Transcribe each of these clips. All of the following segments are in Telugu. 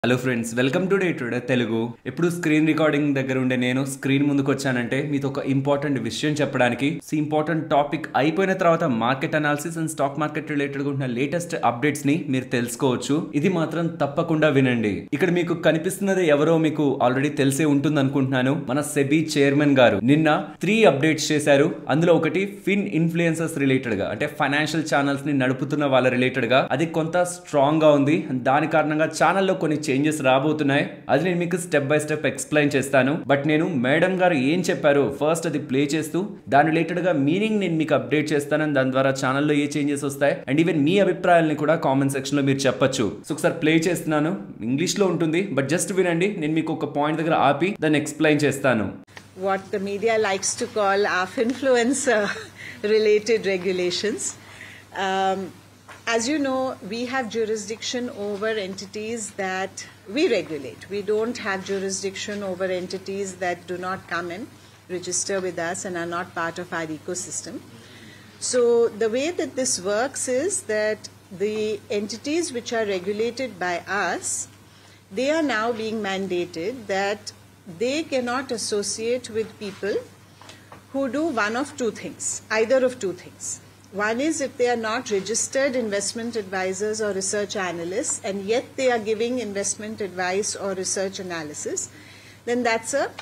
Hello friends welcome to day today Telugu ఇప్పుడు స్క్రీన్ రికార్డింగ్ దగ్గర ఉండే నేను స్క్రీన్ ముందుకు వచ్చానంటే మీతో ఒక ఇంపార్టెంట్ విషయం చెప్పడానికి ఇంపార్టెంట్ టాపిక్ అయిపోయిన తర్వాత market analysis and stock market related ఉన్న లేటెస్ట్ అప్డేట్స్ ని మీరు తెలుసుకోవచ్చు ఇది మాత్రం తప్పకుండా వినండి ఇక్కడ మీకు కనిపిస్తున్నది ఎవరో మీకు ఆల్రెడీ తెలిసే ఉంటుంది అనుకుంటున్నాను మన సెబీ చైర్మన్ గారు నిన్న త్రీ అప్డేట్స్ చేశారు అందులో ఒకటి ఫిన్ ఇన్ఫ్లుయెన్సర్స్ రిలేటెడ్ గా అంటే ఫైనాన్షియల్ ఛానల్స్ ని నడుపుతున్న వాళ్ళ రిలేటెడ్ గా అది కొంత స్ట్రాంగ్ గా ఉంది దాని కారణంగా ఛానల్లో కొన్ని చేంజెస్ రాబోతున్నాయి అది నేను మీకు స్టెప్ బై స్టెప్ ఎక్స్ప్లెయిన్ చేస్తాను బట్ నేను మేడం గారు ఏం చెప్పారో ఫస్ట్ అది ప్లే చేస్తూ దాని రిలేటెడ్ గా మీనింగ్ నేను మీకు అప్డేట్ చేస్తాను దాని ద్వారా ఛానల్లో ఏ చేంజెస్ వస్తాయి అండ్ ఈవెన్ మీ అభిప్రాయాలని కూడా కామెంట్ సెక్షన్ లో మీరు చెప్పొచ్చు సో ఒకసారి ప్లే చేస్తున్నాను ఇంగ్లీష్ లో ఉంటుంది బట్ జస్ట్ వినండి నేను మీకు ఒక పాయింట్ దగ్గర ఆపి దాన్ని ఎక్స్ప్లెయిన్ చేస్తాను what the media likes to call our influencer related regulations. Um, as you know, we have jurisdiction over entities that we regulate. We don't have jurisdiction over entities that do not come and register with us and are not part of our ecosystem. So, the way that this works is that the entities which are regulated by us they are now being mandated that they cannot associate with people who do one of two things, either of two things. One is if they are not registered investment advisors or research analysts and yet they are giving investment advice or research analysis, then that's a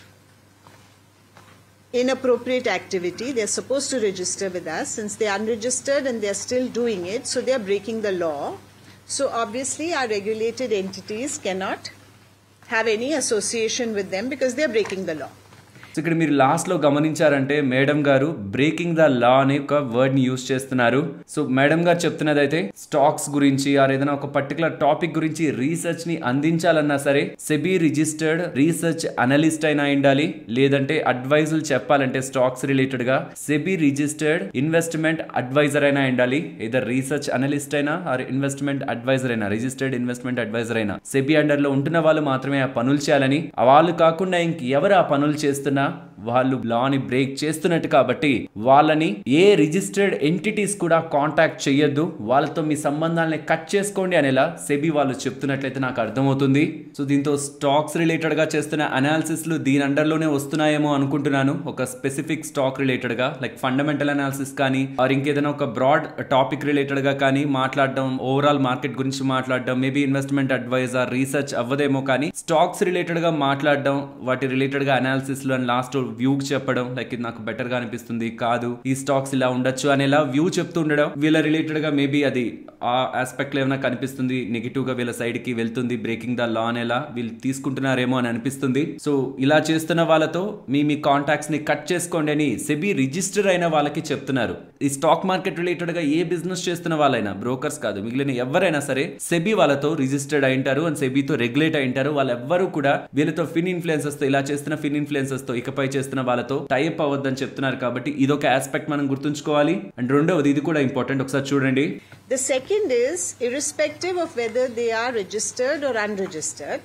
inappropriate activity. They're supposed to register with us. Since they're unregistered and they're still doing it, so they're breaking the law. So obviously, our regulated entities cannot have any association with them because they're breaking the law. So ఇక్కడ మీరు లాస్ట్ లో గమనించారంటే మేడం గారు బ్రేకింగ్ ద లా అనే ఒక వర్డ్ ని యూజ్ చేస్తున్నారు సో మేడం గారు చెప్తున్నది అయితే స్టాక్స్ గురించి ఆర్ ఏదైనా ఒక పర్టికులర్ టాపిక్ గురించి రీసెర్చ్ ని అందించాలన్నా సరే సెబీ రిజిస్టర్డ్ రీసెర్చ్ అనలిస్ట్ అయినా ఉండాలి లేదంటే అడ్వైజులు చెప్పాలంటే స్టాక్స్ రిలేటెడ్ గా సెబీ రిజిస్టర్డ్ ఇన్వెస్ట్మెంట్ అడ్వైజర్ అయినా ఉండాలి ఇదర్ రీసెర్చ్ అనలిస్ట్ అయినా ఆర్ ఇన్వెస్ట్మెంట్ అడ్వైజర్ అయినా రిజిస్టర్డ్ ఇన్వెస్ట్మెంట్ అడ్వైజర్ అయినా సెబీ అండర్ లో ఉంటున్న వాళ్ళు మాత్రమే ఆ పనులు చేయాలని వాళ్ళు కాకుండా ఇంకెవరు ఆ పనులు చేస్తున్నా వాళ్ళు లాని బ్రేక్ చేస్తున్నట్టు కాబట్టి వాళ్ళని ఏ రిజిస్టర్డ్ ఎంటిటీస్ కూడా కాంటాక్ట్ చేయొద్దు వాళ్ళతో మీ సంబంధాలని కట్ చేసుకోండి అనేలా సెబీ వాళ్ళు చెప్తున్నట్లయితే నాకు అర్థమవుతుంది సో దీంతో స్టాక్స్ రిలేటెడ్ గా చేస్తున్న అనాలిసిస్ లు దీని అండర్లోనే వస్తున్నాయేమో అనుకుంటున్నాను ఒక స్పెసిఫిక్ స్టాక్ రిలేటెడ్ గా లైక్ ఫండమెంటల్ అనాలిసిస్ కానీ ఆర్ ఇంకేదైనా ఒక బ్రాడ్ టాపిక్ రిలేటెడ్ గా కానీ మాట్లాడడం ఓవరాల్ మార్కెట్ గురించి మాట్లాడడం మేబీ ఇన్వెస్ట్మెంట్ అడ్వైజర్ రీసెర్చ్ అవ్వదేమో కానీ స్టాక్స్ రిలేటెడ్ గా మాట్లాడడం వాటి రిలేటెడ్ గా అనాలిసిస్ లో లాస్ట్ వ్యూ చెప్పడం లైక్ ఇది నాకు బెటర్ గా అనిపిస్తుంది కాదు ఈ స్టాక్స్ ఇలా ఉండొచ్చు అనేలా వ్యూ చెప్తూ ఉండడం వీళ్ళ రిలేటెడ్ గా మేబీ అది ఆ ఆస్పెక్ట్ లో ఏమైనా కనిపిస్తుంది నెగిటివ్ గా వీళ్ళ సైడ్ కి వెళ్తుంది బ్రేకింగ్ ద లా అనేలా వీళ్ళు తీసుకుంటున్నారేమో అని అనిపిస్తుంది సో ఇలా చేస్తున్న వాళ్ళతో మీ మీ కాంటాక్ట్స్ ని కట్ చేసుకోండి అని సెబీ రిజిస్టర్ అయిన వాళ్ళకి చెప్తున్నారు ఈ స్టాక్ మార్కెట్ రిలేటెడ్ గా ఏ బిజినెస్ చేస్తున్న వాళ్ళైనా బ్రోకర్స్ కాదు మిగిలిన ఎవరైనా సరే సెబీ వాళ్ళతో రిజిస్టర్డ్ అయింటారు అండ్ సెబీతో రెగ్యులేట్ అయింటారు వాళ్ళెవ్వరూ కూడా వీళ్ళతో ఫిన్ ఇన్ఫ్లుయెన్సెస్ తో ఇలా చేస్తున్న ఫిన్ ఇన్ఫ్లుయెన్సెస్ తో ఇకపై చేస్తున్న వాళ్ళతో టైప్ అవ్వద్దని చెప్తున్నారు కాబట్టి ఇదొక ఆస్పెక్ట్ మనం గుర్తుంచుకోవాలి అండ్ రెండవది ఇది కూడా ఇంపార్టెంట్ ఒకసారి చూడండి The second is irrespective of whether they are registered or unregistered,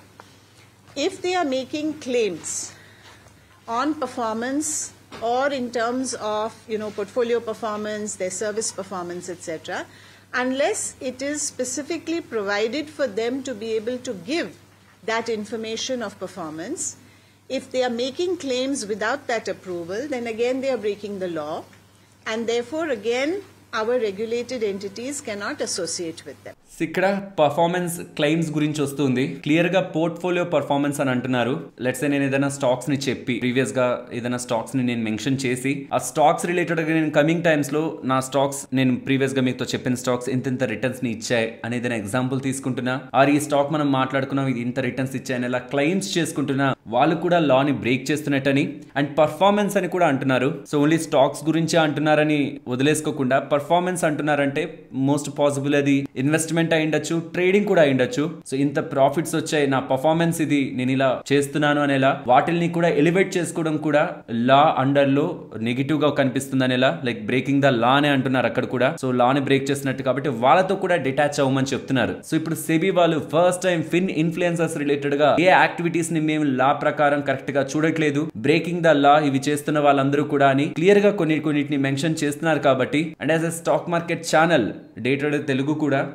if they are making claims on performance or in terms of you know portfolio performance, their service performance, etc., unless it is specifically provided for them to be able to give that information of performance, if they are making claims without that approval, then again they are breaking the law, and therefore again our regulated entities cannot associate with them. ఇక్కడ పర్ఫార్మెన్స్ క్లెయిమ్స్ గురించి వస్తుంది క్లియర్ గా పోర్ట్ఫోలియో పర్ఫార్మెన్స్ అని అంటున్నారు లెట్స్ నేను ఏదైనా స్టాక్స్ ని చెప్పి ప్రీవియస్ గా ఏదైనా స్టాక్స్ ని నేను మెన్షన్ చేసి ఆ స్టాక్స్ రిలేటెడ్ గా నేను కమింగ్ టైమ్స్ లో నా స్టాక్స్ నేను ప్రీవియస్ గా మీతో చెప్పిన స్టాక్స్ ఇంత ఇంత రిటర్న్స్ ని ఇచ్చాయి అనేది ఎగ్జాంపుల్ తీసుకుంటున్నా ఆర్ ఈ స్టాక్ మనం మాట్లాడుకున్నాం ఇది ఇంత రిటర్న్స్ ఇచ్చాయని ఇలా క్లెయిమ్స్ చేసుకుంటున్నా వాళ్ళు కూడా లా ని బ్రేక్ చేస్తున్నట్టని అండ్ పర్ఫార్మెన్స్ అని కూడా అంటున్నారు సో ఓన్లీ స్టాక్స్ గురించే అంటున్నారని వదిలేసుకోకుండా పర్ఫార్మెన్స్ అంటున్నారంటే మోస్ట్ పాసిబుల్ అది ఇన్వెస్ట్మెంట్ అయి ఉండొచ్చు ట్రేడింగ్ కూడా అయి ఉండొచ్చు సో ఇంత ప్రాఫిట్స్ వచ్చాయి నా పర్ఫార్మెన్స్ ఇది నేను ఇలా చేస్తున్నాను అనేలా వాటిల్ని కూడా ఎలివేట్ చేసుకోవడం కూడా లా అండర్ లో నెగిటివ్ గా కనిపిస్తుంది అనేలా లైక్ బ్రేకింగ్ ద లా అనే అంటున్నారు అక్కడ కూడా సో లా ని బ్రేక్ చేస్తున్నట్టు కాబట్టి వాళ్ళతో కూడా డిటాచ్ అవ్వమని చెప్తున్నారు సో ఇప్పుడు సెబీ వాళ్ళు first time fin influencers related గా ఏ యాక్టివిటీస్ ని మేము లా ప్రకారం కరెక్ట్ గా చూడట్లేదు బ్రేకింగ్ ద లా ఇవి చేస్తున్న వాళ్ళందరూ కూడా అని క్లియర్ గా కొన్ని కొన్నిటిని మెన్షన్ చేస్తున్నారు కాబట్టి and as a stock market channel day to day Telugu కూడా ఖచ్చితంగా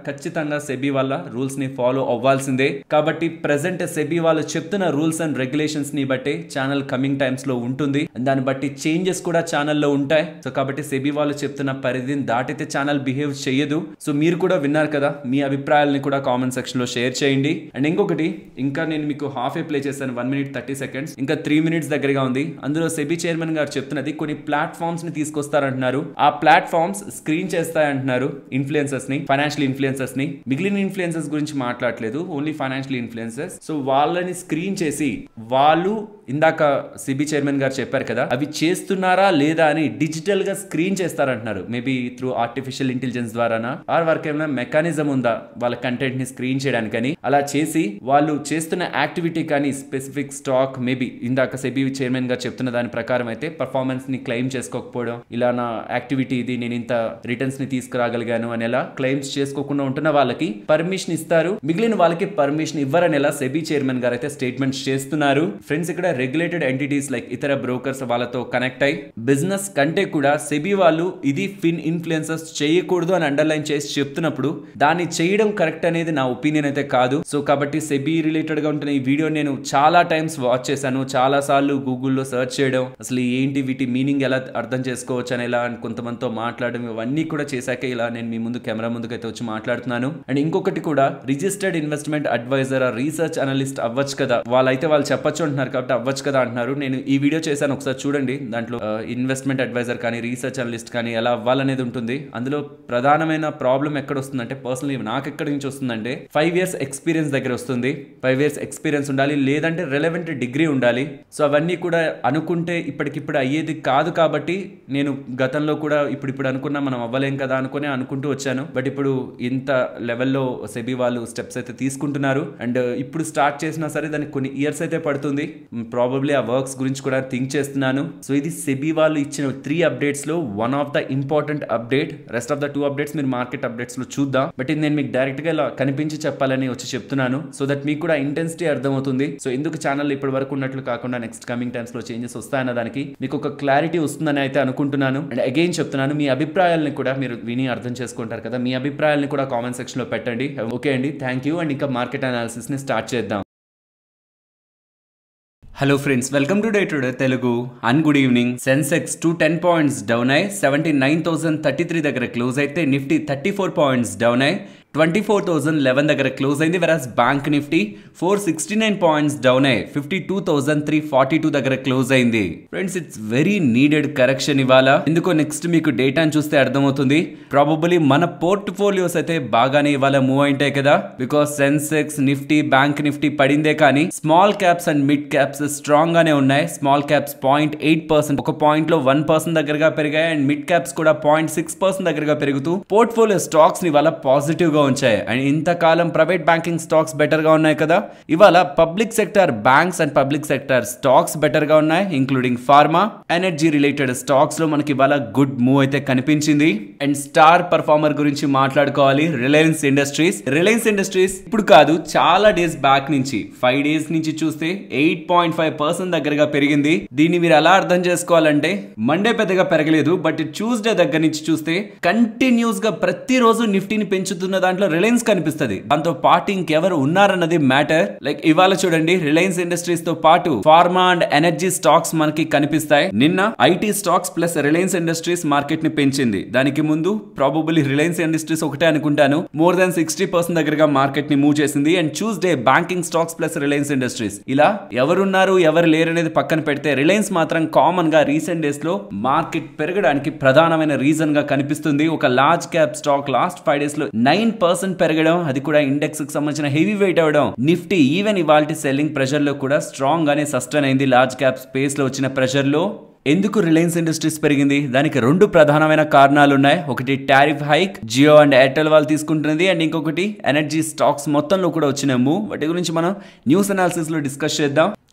ఖచ్చితంగా సెబీ వల్ల రూల్స్ ని ఫాలో అవ్వాల్సిందే కాబట్టి ప్రెసెంట్ సెబీ వాళ్ళు చెప్తున్న రూల్స్ అండ్ రెగ్యులేషన్స్ ని బట్టి ఛానల్ కమింగ్ టైమ్స్ లో ఉంటుంది దాన్ని బట్టి చేంజెస్ కూడా ఛానల్లో ఉంటాయి సో కాబట్టి సెబీ వాళ్ళు చెప్తున్న పరిధిని దాటితే ఛానల్ బిహేవ్ చేయదు సో మీరు కూడా విన్నారు కదా మీ అభిప్రాయాలని కూడా కామెంట్ సెక్షన్ లో షేర్ చేయండి అండ్ ఇంకొకటి ఇంకా నేను మీకు హాఫ్ ఏ ప్లే చేశాను వన్ మినిట్ థర్టీ సెకండ్స్ ఇంకా త్రీ మినిట్స్ దగ్గరగా ఉంది అందులో సెబీ చైర్మన్ గారు చెప్తున్నది కొన్ని ప్లాట్ఫామ్స్ ని తీసుకొస్తారంటున్నారు ఆ ప్లాట్ఫామ్స్ స్క్రీన్ చేస్తాయంటున్నారు ఇన్ఫ్లుయెన్సర్స్ ని ఫైనాన్షియల్ ఇన్ఫ్లుయెన్సర్స్ ని మిగిలిన ఇన్ఫ్లుయెన్సర్స్ గురించి మాట్లాడలేదు ఓన్లీ ఫైనాన్షియల్ ఇన్ఫ్లుయెన్సర్స్ సో వాళ్ళని స్క్రీన్ చేసి వాళ్ళు ఇందాక సిబి చైర్మన్ గారు చెప్పారు కదా అవి చేస్తున్నారా లేదా అని డిజిటల్ గా స్క్రీన్ చేస్తారంటున్నారు మేబీ త్రూ ఆర్టిఫిషియల్ ఇంటెలిజెన్స్ ద్వారానా ఆర్ వారికి ఏమైనా మెకానిజం ఉందా వాళ్ళ కంటెంట్ ని స్క్రీన్ చేయడానికని అలా చేసి వాళ్ళు చేస్తున్న యాక్టివిటీ కానీ స్పెసిఫిక్ స్టాక్ మేబీ ఇందాక సెబీ చైర్మన్ గారు చెప్తున్న దాని ప్రకారం అయితే పర్ఫార్మెన్స్ ని క్లెయిమ్ చేసుకోకపోవడం ఇలా నా యాక్టివిటీ ఇది నేను ఇంత రిటర్న్స్ ని తీసుకురాగలిగాను అని ఎలా క్లెయిమ్స్ చేసుకోకుండా ఉంటున్న వాళ్ళకి పర్మిషన్ ఇస్తారు మిగిలిన వాళ్ళకి పర్మిషన్ ఇవ్వరని ఎలా సెబీ చైర్మన్ గారు అయితే స్టేట్మెంట్స్ చేస్తున్నారు ఫ్రెండ్స్ ఇక్కడ రెగ్యులేటెడ్ ఎంటిటీస్ లైక్ ఇతర బ్రోకర్స్ వాళ్ళతో కనెక్ట్ అయి బిజినెస్ కంటే కూడా సెబీ వాళ్ళు ఇది ఫిన్ ఇన్ఫ్లుయెన్సర్స్ చేయకూడదు అని అండర్లైన్ చేసి చెప్తున్నప్పుడు దాన్ని చేయడం కరెక్ట్ అనేది నా ఒపీనియన్ అయితే కాదు సో కాబట్టి సెబీ రిలేటెడ్ గా ఉంటున్న ఈ వీడియో నేను చాలా టైమ్స్ వాచ్ చేశాను చాలా సార్లు గూగుల్లో సెర్చ్ చేయడం అసలు ఏంటి వీటి మీనింగ్ ఎలా అర్థం చేసుకోవచ్చు అని ఎలా అని కొంతమందితో మాట్లాడడం ఇవన్నీ కూడా చేశాక ఇలా నేను మీ ముందు కెమెరా ముందుకు అయితే వచ్చి మాట్లాడుతున్నాను అండ్ ఇంకొకటి కూడా registered investment adviser research analyst అవ్వచ్చు కదా వాళ్ళైతే వాళ్ళు చెప్పొచ్చు అంటున్నారు కాబట్టి అవ్వచ్చు కదా అంటున్నారు నేను ఈ వీడియో చేశాను ఒకసారి చూడండి దాంట్లో ఇన్వెస్ట్మెంట్ అడ్వైజర్ కానీ రీసెర్చ్ అనలిస్ట్ కానీ ఎలా అవ్వాలనేది ఉంటుంది అందులో ప్రధానమైన ప్రాబ్లం ఎక్కడ వస్తుందంటే పర్సనలీ నాకు ఎక్కడి నుంచి వస్తుందంటే ఫైవ్ ఇయర్స్ ఎక్స్పీరియన్స్ దగ్గర వస్తుంది ఫైవ్ ఇయర్స్ ఎక్స్పీరియన్స్ ఉండాలి లేదంటే రెలవెంట్ డిగ్రీ ఉండాలి సో అవన్నీ కూడా అనుకుంటే ఇప్పటికిప్పుడు అయ్యేది కాదు కాబట్టి నేను గతంలో కూడా ఇప్పుడు ఇప్పుడు అనుకున్నా మనం అవ్వలేం కదా అనుకునే అనుకుంటూ వచ్చాను బట్ ఇప్పుడు ఇంత లెవెల్లో సెబీ వాళ్ళు స్టెప్స్ అయితే తీసుకుంటున్నారు అండ్ ఇప్పుడు స్టార్ట్ చేసినా సరే దానికి కొన్ని ఇయర్స్ అయితే పడుతుంది ప్రాబబ్లీ ఆ వర్క్స్ గురించి కూడా థింక్ చేస్తున్నాను సో ఇది సెబీ వాళ్ళు ఇచ్చిన త్రీ అప్డేట్స్ లో one of the important update rest of the two updates మీరు మార్కెట్ అప్డేట్స్ లో చూద్దాం బట్ ఇది నేను మీకు డైరెక్ట్ గా ఇలా కనిపించి చెప్పాలని వచ్చి చెప్తున్నాను సో దట్ మీకు కూడా ఇంటెన్సిటీ అర్థమవుతుంది సో ఎందుకు ఛానల్ ఇప్పటి వరకు ఉన్నట్లు కాకుండా నెక్స్ట్ కమింగ్ టైమ్స్ లో చేంజెస్ వస్తాయన్న దానికి మీకు ఒక క్లారిటీ వస్తుందని అయితే అనుకుంటున్నాను అండ్ అగైన్ చెప్తున్నాను మీ అభిప్రాయాలని కూడా మీరు విని అర్థం చేసుకుంటారు కదా మీ అభిప్రాయాలని కూడా కామెంట్ సెక్షన్ లో పెట్టండి ఓకే అండి థ్యాంక్ యూ అండ్ ఇంకా మార్కెట్ అనాలిసిస్ ని స్టార్ట్ చేద్దాం hello friends welcome to day today Telugu and good evening Sensex two ten points down అయ్యి seventy nine thousand thirty three దగ్గర క్లోజ్ అయితే Nifty thirty four points down అయ్యి ట్వంటీ ఫోర్ థౌసండ్ లెవెన్ దగ్గర క్లోజ్ అయింది whereas bank Nifty four sixty nine points down అయ్యి fifty two thousand three forty two దగ్గర క్లోజ్ అయింది friends it's very needed correction ఇవాళ ఎందుకో నెక్స్ట్ మీకు డేటాను చూస్తే అర్థమవుతుంది ప్రాబబులీ మన పోర్ట్ఫోలియోస్ అయితే బాగానే ఇవాళ మూవ్ అయింటాయి కదా బికాస్ సెన్సెక్స్ నిఫ్టీ బ్యాంక్ నిఫ్టీ పడిందే కానీ small caps and mid caps strong గానే ఉన్నాయి small caps point eight percent ఒక పాయింట్ లో వన్ పర్సెంట్ దగ్గరగా పెరిగాయి అండ్ మిడ్ క్యాప్స్ కూడా పాయింట్ సిక్స్ పర్సెంట్ దగ్గరగా పెరుగుతూ పోర్ట్ఫోలియో స్టాక్స్ ని ఇవాళ పాజిటివ్ గా ఉంచాయి అండ్ ఇంతకాలం ప్రైవేట్ బ్యాంకింగ్ స్టాక్స్ బెటర్ గా ఉన్నాయి కదా ఇవాళ public sector banks and public sector stocks better గా ఉన్నాయి including pharma energy related stocks లో మనకి ఇవాళ గుడ్ మూవ్ అయితే కనిపించింది అండ్ స్టార్ పర్ఫార్మర్ గురించి మాట్లాడుకోవాలి రిలయన్స్ ఇండస్ట్రీస్ రిలయన్స్ ఇండస్ట్రీస్ ఇప్పుడు కాదు చాలా డేస్ బ్యాక్ నుంచి ఫైవ్ డేస్ నుంచి చూస్తే ఎయిట్ పాయింట్ ఫైవ్ పర్సెంట్ దగ్గరగా పెరిగింది దీన్ని మీరు ఎలా అర్థం చేసుకోవాలంటే మండే పెద్దగా పెరగలేదు బట్ ట్యూస్డే దగ్గర నుంచి చూస్తే కంటిన్యూస్ గా ప్రతిరోజు నిఫ్టీని పెంచుతున్న దాంట్లో రిలయన్స్ కనిపిస్తుంది దాంతో పాటు ఇంకెవరు ఉన్నారన్నది మ్యాటర్ లైక్ ఇవాళ చూడండి రిలయన్స్ ఇండస్ట్రీస్ తో పాటు ఫార్మా అండ్ ఎనర్జీ స్టాక్స్ మనకి కనిపిస్తాయి నిన్న IT stocks plus Reliance Industries market ని పెంచింది దానికి ముందు ప్రాబబుల్లీ రిలయన్స్ ఇండస్ట్రీస్ ఒకటే అనుకుంటాను మోర్ దాన్ సిక్స్టీ పర్సెంట్ దగ్గరగా మార్కెట్ ని మూవ్ చేసింది and Tuesday banking stocks plus Reliance Industries ఇలా ఎవరున్నారు ఎవరు లేరు అనేది పక్కన పెడితే రిలయన్స్ మాత్రం కామన్ గా రీసెంట్ డేస్ లో మార్కెట్ పెరగడానికి ప్రధానమైన రీజన్ గా కనిపిస్తుంది ఒక large cap stock last five days లో నైన్ పర్సెంట్ పెరగడం అది కూడా ఇండెక్స్ కి సంబంధించిన హెవీ వెయిట్ అవడం నిఫ్టీ ఈవెన్ ఇవాల్టి సెల్లింగ్ ప్రెషర్ లో కూడా స్ట్రాంగ్ గానే సస్టైన్ అయింది లార్జ్ క్యాప్ స్పేస్ లో వచ్చిన ప్రెషర్ లో ఎందుకు రిలయన్స్ ఇండస్ట్రీస్ పెరిగింది దానికి రెండు ప్రధానమైన కారణాలు ఉన్నాయి ఒకటి tariff hike Jio and Airtel వాళ్ళు తీసుకుంటున్నది అండ్ ఇంకొకటి ఎనర్జీ స్టాక్స్ మొత్తంలో కూడా వచ్చిన మూవ్ వాటి గురించి మనం న్యూస్ అనాలిసిస్ లో డిస్కస్ చేద్దాం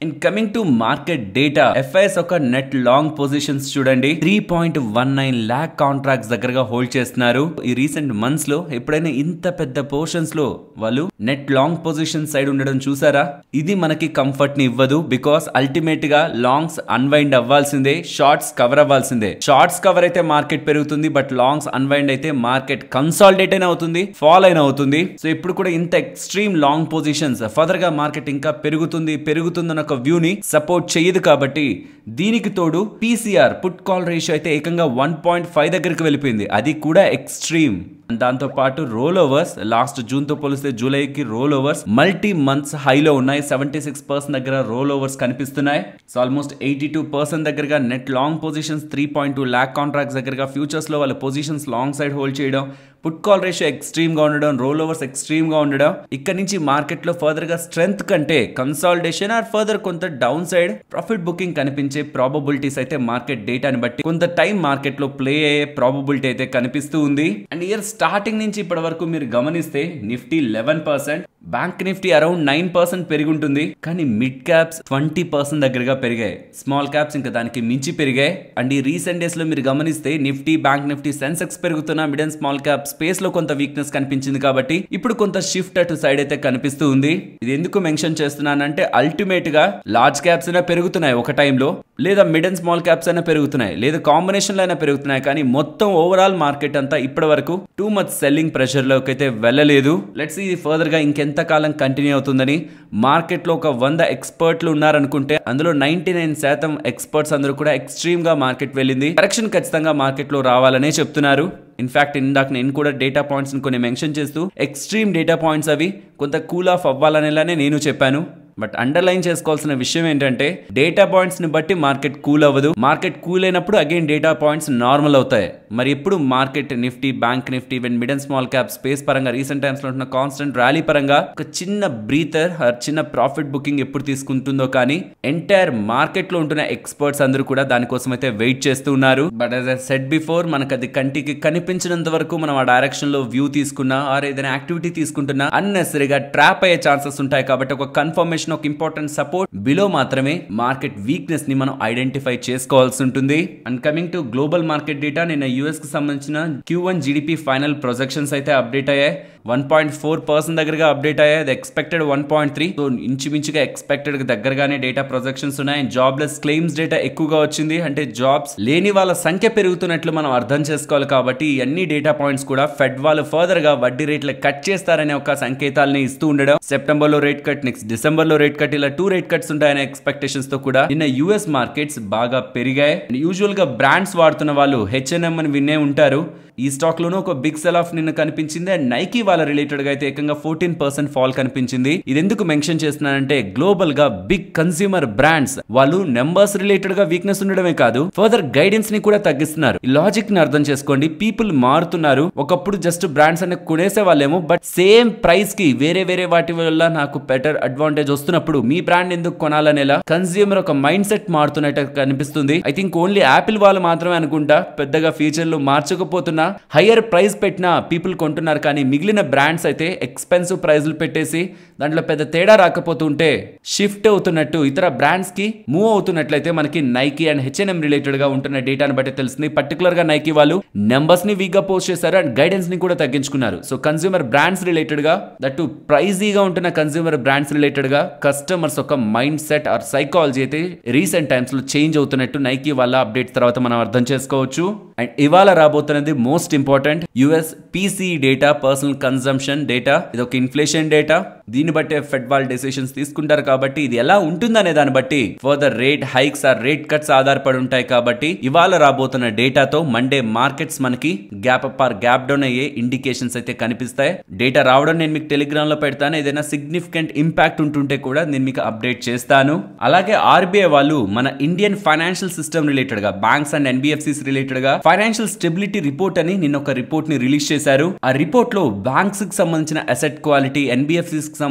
and coming to market data FIs ఒక నెట్ లాంగ్ పొజిషన్స్ చూడండి three point one nine lakh contracts దగ్గరగా హోల్డ్ చేస్తున్నారు ఈ రీసెంట్ మంత్స్ లో ఎప్పుడైనా ఇంత పెద్ద పోర్షన్స్ లో వాళ్ళు నెట్ లాంగ్ పొజిషన్ సైడ్ ఉండడం చూసారా ఇది మనకి కంఫర్ట్ ని ఇవ్వదు బికాస్ అల్టిమేట్ గా లాంగ్స్ అన్వైండ్ అవ్వాల్సిందే షార్ట్స్ కవర్ అవ్వాల్సిందే షార్ట్స్ కవర్ అయితే మార్కెట్ పెరుగుతుంది బట్ లాంగ్స్ అన్వైండ్ అయితే మార్కెట్ కన్సాలిడేట్ అయినా అవుతుంది ఫాల్ అయినా అవుతుంది సో ఇప్పుడు కూడా ఇంత ఎక్స్ట్రీమ్ లాంగ్ పొజిషన్స్ ఫర్దర్ గా మార్కెట్ ఇంకా పెరుగుతుంది పెరుగుతుందన్న ఒక వ్యూని సపోర్ట్ చేయదు కాబట్టి దీనికి తోడు పీసీఆర్ పుట్ కాల్ రేషియో అయితే ఏకంగా వన్ పాయింట్ ఫైవ్ దగ్గరికి వెళ్ళిపోయింది అది కూడా ఎక్స్ట్రీమ్ దాంతో పాటు రోల్ ఓవర్స్ లాస్ట్ జూన్ తో పోలిస్తే జూలైకి రోల్ ఓవర్స్ మల్టీ మంత్స్ హైలో ఉన్నాయి సెవెంటీ సిక్స్ పర్సెంట్ దగ్గర రోల్ ఓవర్స్ కనిపిస్తున్నాయి so almost eighty two percent దగ్గరగా net long positions three point two lakh contracts దగ్గరగా ఫ్యూచర్స్ లో వాళ్ళ పొజిషన్స్ లాంగ్ సైడ్ హోల్డ్ చేయడం పుట్ కాల్ రేషియో ఎక్స్ట్రీమ్ గా ఉండడం రోల్ ఓవర్స్ ఎక్స్ట్రీమ్ గా ఉండడం ఇక్కడ నుంచి మార్కెట్ లో ఫర్దర్ గా స్ట్రెంత్ కంటే కన్సాలిడేషన్ ఆర్ ఫర్దర్ కొంత డౌన్ సైడ్ ప్రాఫిట్ బుకింగ్ కనిపించే ప్రాబబిలిటీస్ అయితే మార్కెట్ డేటాని బట్టి కొంత టైం మార్కెట్ లో ప్లే అయ్యే ప్రాబబిలిటీ అయితే కనిపిస్తూ ఉంది అండ్ ఇయర్ స్టార్టింగ్ నుంచి ఇప్పటి వరకు మీరు గమనిస్తే Nifty eleven percent bank Nifty around nine percent పెరిగుంటుంది కానీ మిడ్ క్యాప్స్ ట్వంటీ పర్సెంట్ దగ్గరగా పెరిగాయి స్మాల్ క్యాప్స్ ఇంకా దానికి మించి పెరిగాయి అండ్ ఈ రీసెంట్ డేస్ లో మీరు గమనిస్తే నిఫ్టీ బ్యాంక్ నిఫ్టీ సెన్సెక్స్ పెరుగుతున్న mid and small cap space లో కొంత వీక్నెస్ కనిపించింది కాబట్టి ఇప్పుడు కొంత షిఫ్ట్ అటు సైడ్ అయితే కనిపిస్తూ ఉంది ఇది ఎందుకు మెన్షన్ చేస్తున్నానంటే అల్టిమేట్ గా లార్జ్ క్యాప్స్ అయినా పెరుగుతున్నాయి ఒక టైంలో లేదా మిడ్ అండ్ స్మాల్ క్యాప్స్ అయినా పెరుగుతున్నాయి లేదా కాంబినేషన్ లో అయినా పెరుగుతున్నాయి కానీ మొత్తం ఓవరాల్ మార్కెట్ అంతా ఇప్పటి వరకు టూ మచ్ సెల్లింగ్ ప్రెషర్ లోకి అయితే వెళ్ళలేదు లెట్స్ ఇది ఫర్దర్ గా ఇంకెంత కాలం కంటిన్యూ అవుతుందని మార్కెట్ లో ఒక వంద ఎక్స్పర్ట్లు ఉన్నారనుకుంటే అందులో నైన్టీ నైన్ శాతం ఎక్స్పర్ట్స్ అందరూ కూడా ఎక్స్ట్రీమ్ గా మార్కెట్ వెళ్ళింది కరెక్షన్ ఖచ్చితంగా మార్కెట్ లో రావాలనే చెప్తున్నారు ఇన్ఫాక్ట్ ఇందాక నేను కూడా డేటా పాయింట్స్ కొన్ని మెన్షన్ చేస్తూ ఎక్స్ట్రీమ్ డేటా పాయింట్స్ అవి కొంత కూల్ ఆఫ్ అవ్వాలనేలానే నేను చెప్పాను బట్ అండర్లైన్ చేసుకోవాల్సిన విషయం ఏంటంటే డేటా పాయింట్స్ ని బట్టి మార్కెట్ కూల్ అవ్వదు మార్కెట్ కూల్ అయినప్పుడు అగైన్ డేటా పాయింట్స్ నార్మల్ అవుతాయి మరి ఎప్పుడు market Nifty bank Nifty even mid and small cap space పరంగా రీసెంట్ టైమ్స్ లో ఉంటున్న కాన్స్టెంట్ ర్యాలీ పరంగా ఒక చిన్న బ్రీతర్ చిన్న ప్రాఫిట్ బుకింగ్ ఎప్పుడు తీసుకుంటుందో కానీ ఎంటైర్ మార్కెట్ లో ఉంటున్న ఎక్స్పర్ట్స్ అందరూ కూడా దానికోసం అయితే వెయిట్ చేస్తూ ఉన్నారు బట్ యాజ్ సెట్ బిఫోర్ మనకు అది కంటికి కనిపించినంత వరకు మనం ఆ డైరెక్షన్ లో వ్యూ తీసుకున్నా ఆర్ ఏదైనా యాక్టివిటీ తీసుకుంటున్నా అన్నెసరిగా ట్రాప్ అయ్యే ఛాన్సెస్ ఉంటాయి కాబట్టి ఒక కన్ఫర్మేషన్ ఒక ఇంపార్టెంట్ సపోర్ట్ బిలో మాత్రమే మార్కెట్ వీక్నెస్ ని మనం ఐడెంటిఫై చేసుకోవాల్సి ఉంటుంది and coming to global market data నిన్న యూఎస్ కి సంబంధించిన Q one GDP final projections అయితే అప్డేట్ అయ్యాయి వన్ పాయింట్ ఫోర్ పర్సెంట్ దగ్గరగా అప్డేట్ అయ్యాయి అది expected one point three so ఇంచుమించుగా ఎక్స్పెక్టెడ్ దగ్గరగానే డేటా ప్రొజెక్షన్స్ ఉన్నాయి జాబ్లెస్ క్లెయిమ్స్ డేటా ఎక్కువగా వచ్చింది అంటే జాబ్స్ లేని వాళ్ళ సంఖ్య పెరుగుతున్నట్లు మనం అర్థం చేసుకోవాలి కాబట్టి ఈ అన్ని డేటా పాయింట్స్ కూడా ఫెడ్ వాళ్ళు ఫర్దర్ గా వడ్డీ రేట్లు కట్ చేస్తారనే ఒక సంకేతాలని ఇస్తూ ఉండడం సెప్టెంబర్ లో రేట్ కట్ నెక్స్ట్ డిసెంబర్ లో రేట్ కట్ ఇలా టూ రేట్ కట్స్ ఉంటాయనే ఎక్స్పెక్టేషన్స్ తో కూడా నిన్న యూఎస్ మార్కెట్స్ బాగా పెరిగాయి యూజువల్ గా బ్రాండ్స్ వాడుతున్న వాళ్ళు హెచ్ఎన్ఎం అని వినే ఉంటారు ఈ స్టాక్ లోనూ ఒక బిగ్ సెల్ ఆఫ్ నిన్న కనిపించింది అండ్ నైకీ వాళ్ళ రిలేటెడ్ గా అయితే ఏకంగా ఫోర్టీన్ పర్సెంట్ ఫాల్ కనిపించింది ఇది ఎందుకు మెన్షన్ చేస్తున్నానంటే గ్లోబల్ గా బిగ్ కన్స్యూమర్ బ్రాండ్స్ వాళ్ళు నెంబర్స్ రిలేటెడ్ గా వీక్నెస్ ఉండడమే కాదు ఫర్దర్ గైడెన్స్ ని కూడా తగ్గిస్తున్నారు ఈ లాజిక్ ని అర్థం చేసుకోండి పీపుల్ మారుతున్నారు ఒకప్పుడు జస్ట్ బ్రాండ్స్ అనే కొనేసే వాళ్ళేమో బట్ సేమ్ ప్రైస్ కి వేరే వేరే వాటి వల్ల నాకు బెటర్ అడ్వాంటేజ్ వస్తున్నప్పుడు మీ బ్రాండ్ ఎందుకు కొనాలనేలా కన్స్యూమర్ ఒక మైండ్ సెట్ మారుతున్నట్టు కనిపిస్తుంది ఐ థింక్ ఓన్లీ యాపిల్ వాళ్ళు మాత్రమే అనుకుంటా పెద్దగా ఫీచర్లు మార్చకపోతున్నా హయ్యర్ ప్రైస్ పెట్టిన పీపుల్ కొంటున్నారు కానీ మిగిలిన బ్రాండ్స్ అయితే ఎక్స్పెన్సివ్ ప్రైజ్లు పెట్టేసి దాంట్లో పెద్ద తేడా రాకపోతుంటే షిఫ్ట్ అవుతున్నట్టు ఇతర బ్రాండ్స్ కి మూవ్ అవుతున్నట్లయితే మనకి నైకీ అండ్ హెచ్ఎన్ఎం రిలేటెడ్ గా ఉంటున్న డేటాను బట్టి తెలుస్తుంది పర్టికులర్ గా నైకీ వాళ్ళు నెంబర్స్ ని వీక్ గా పోస్ట్ చేశారు అండ్ గైడెన్స్ ని కూడా తగ్గించుకున్నారు సో కన్స్యూమర్ బ్రాండ్స్ రిలేటెడ్ గా దట్టు ప్రైజీగా ఉంటున్న కన్స్యూమర్ బ్రాండ్స్ రిలేటెడ్ గా కస్టమర్స్ ఒక మైండ్ సెట్ ఆర్ సైకాలజీ అయితే రీసెంట్ టైమ్స్ లో చేంజ్ అవుతున్నట్టు నైకీ వాళ్ళ అప్డేట్ తర్వాత మనం అర్థం చేసుకోవచ్చు అండ్ ఇవాళ రాబోతున్నది most important US PC data personal consumption data ఇది ఒక ఇన్ఫ్లేషన్ డేటా దీన్ని బట్టే ఫెడ్ వాళ్ళు డెసిషన్స్ తీసుకుంటారు కాబట్టి ఇది ఎలా ఉంటుందనే దాన్ని బట్టి further rate hikes or rate cuts ఆధారపడి ఉంటాయి కాబట్టి ఇవాళ రాబోతున్న డేటాతో మండే మార్కెట్స్ మనకి gap up or gap down అయ్యే ఇండికేషన్స్ అయితే కనిపిస్తాయి డేటా రావడం నేను మీకు టెలిగ్రామ్ లో పెడతాను ఏదైనా సిగ్నిఫికెంట్ ఇంపాక్ట్ ఉంటుంటే కూడా నేను మీకు అప్డేట్ చేస్తాను అలాగే ఆర్బీఐ వాళ్ళు మన ఇండియన్ ఫైనాన్షియల్ సిస్టమ్ రిలేటెడ్ గా బ్యాంక్స్ అండ్ ఎన్బిఎఫ్సిస్ రిలేటెడ్ గా ఫైనాన్షియల్ స్టెబిలిటీ రిపోర్ట్ అని నిన్న ఒక రిపోర్ట్ ని రిలీజ్ చేశారు ఆ రిపోర్ట్ లో బ్యాంక్స్ కి సంబంధించిన అసెట్ క్వాలిటీ ఎన్బిఎఫ్సిస్ కి సంబంధించిన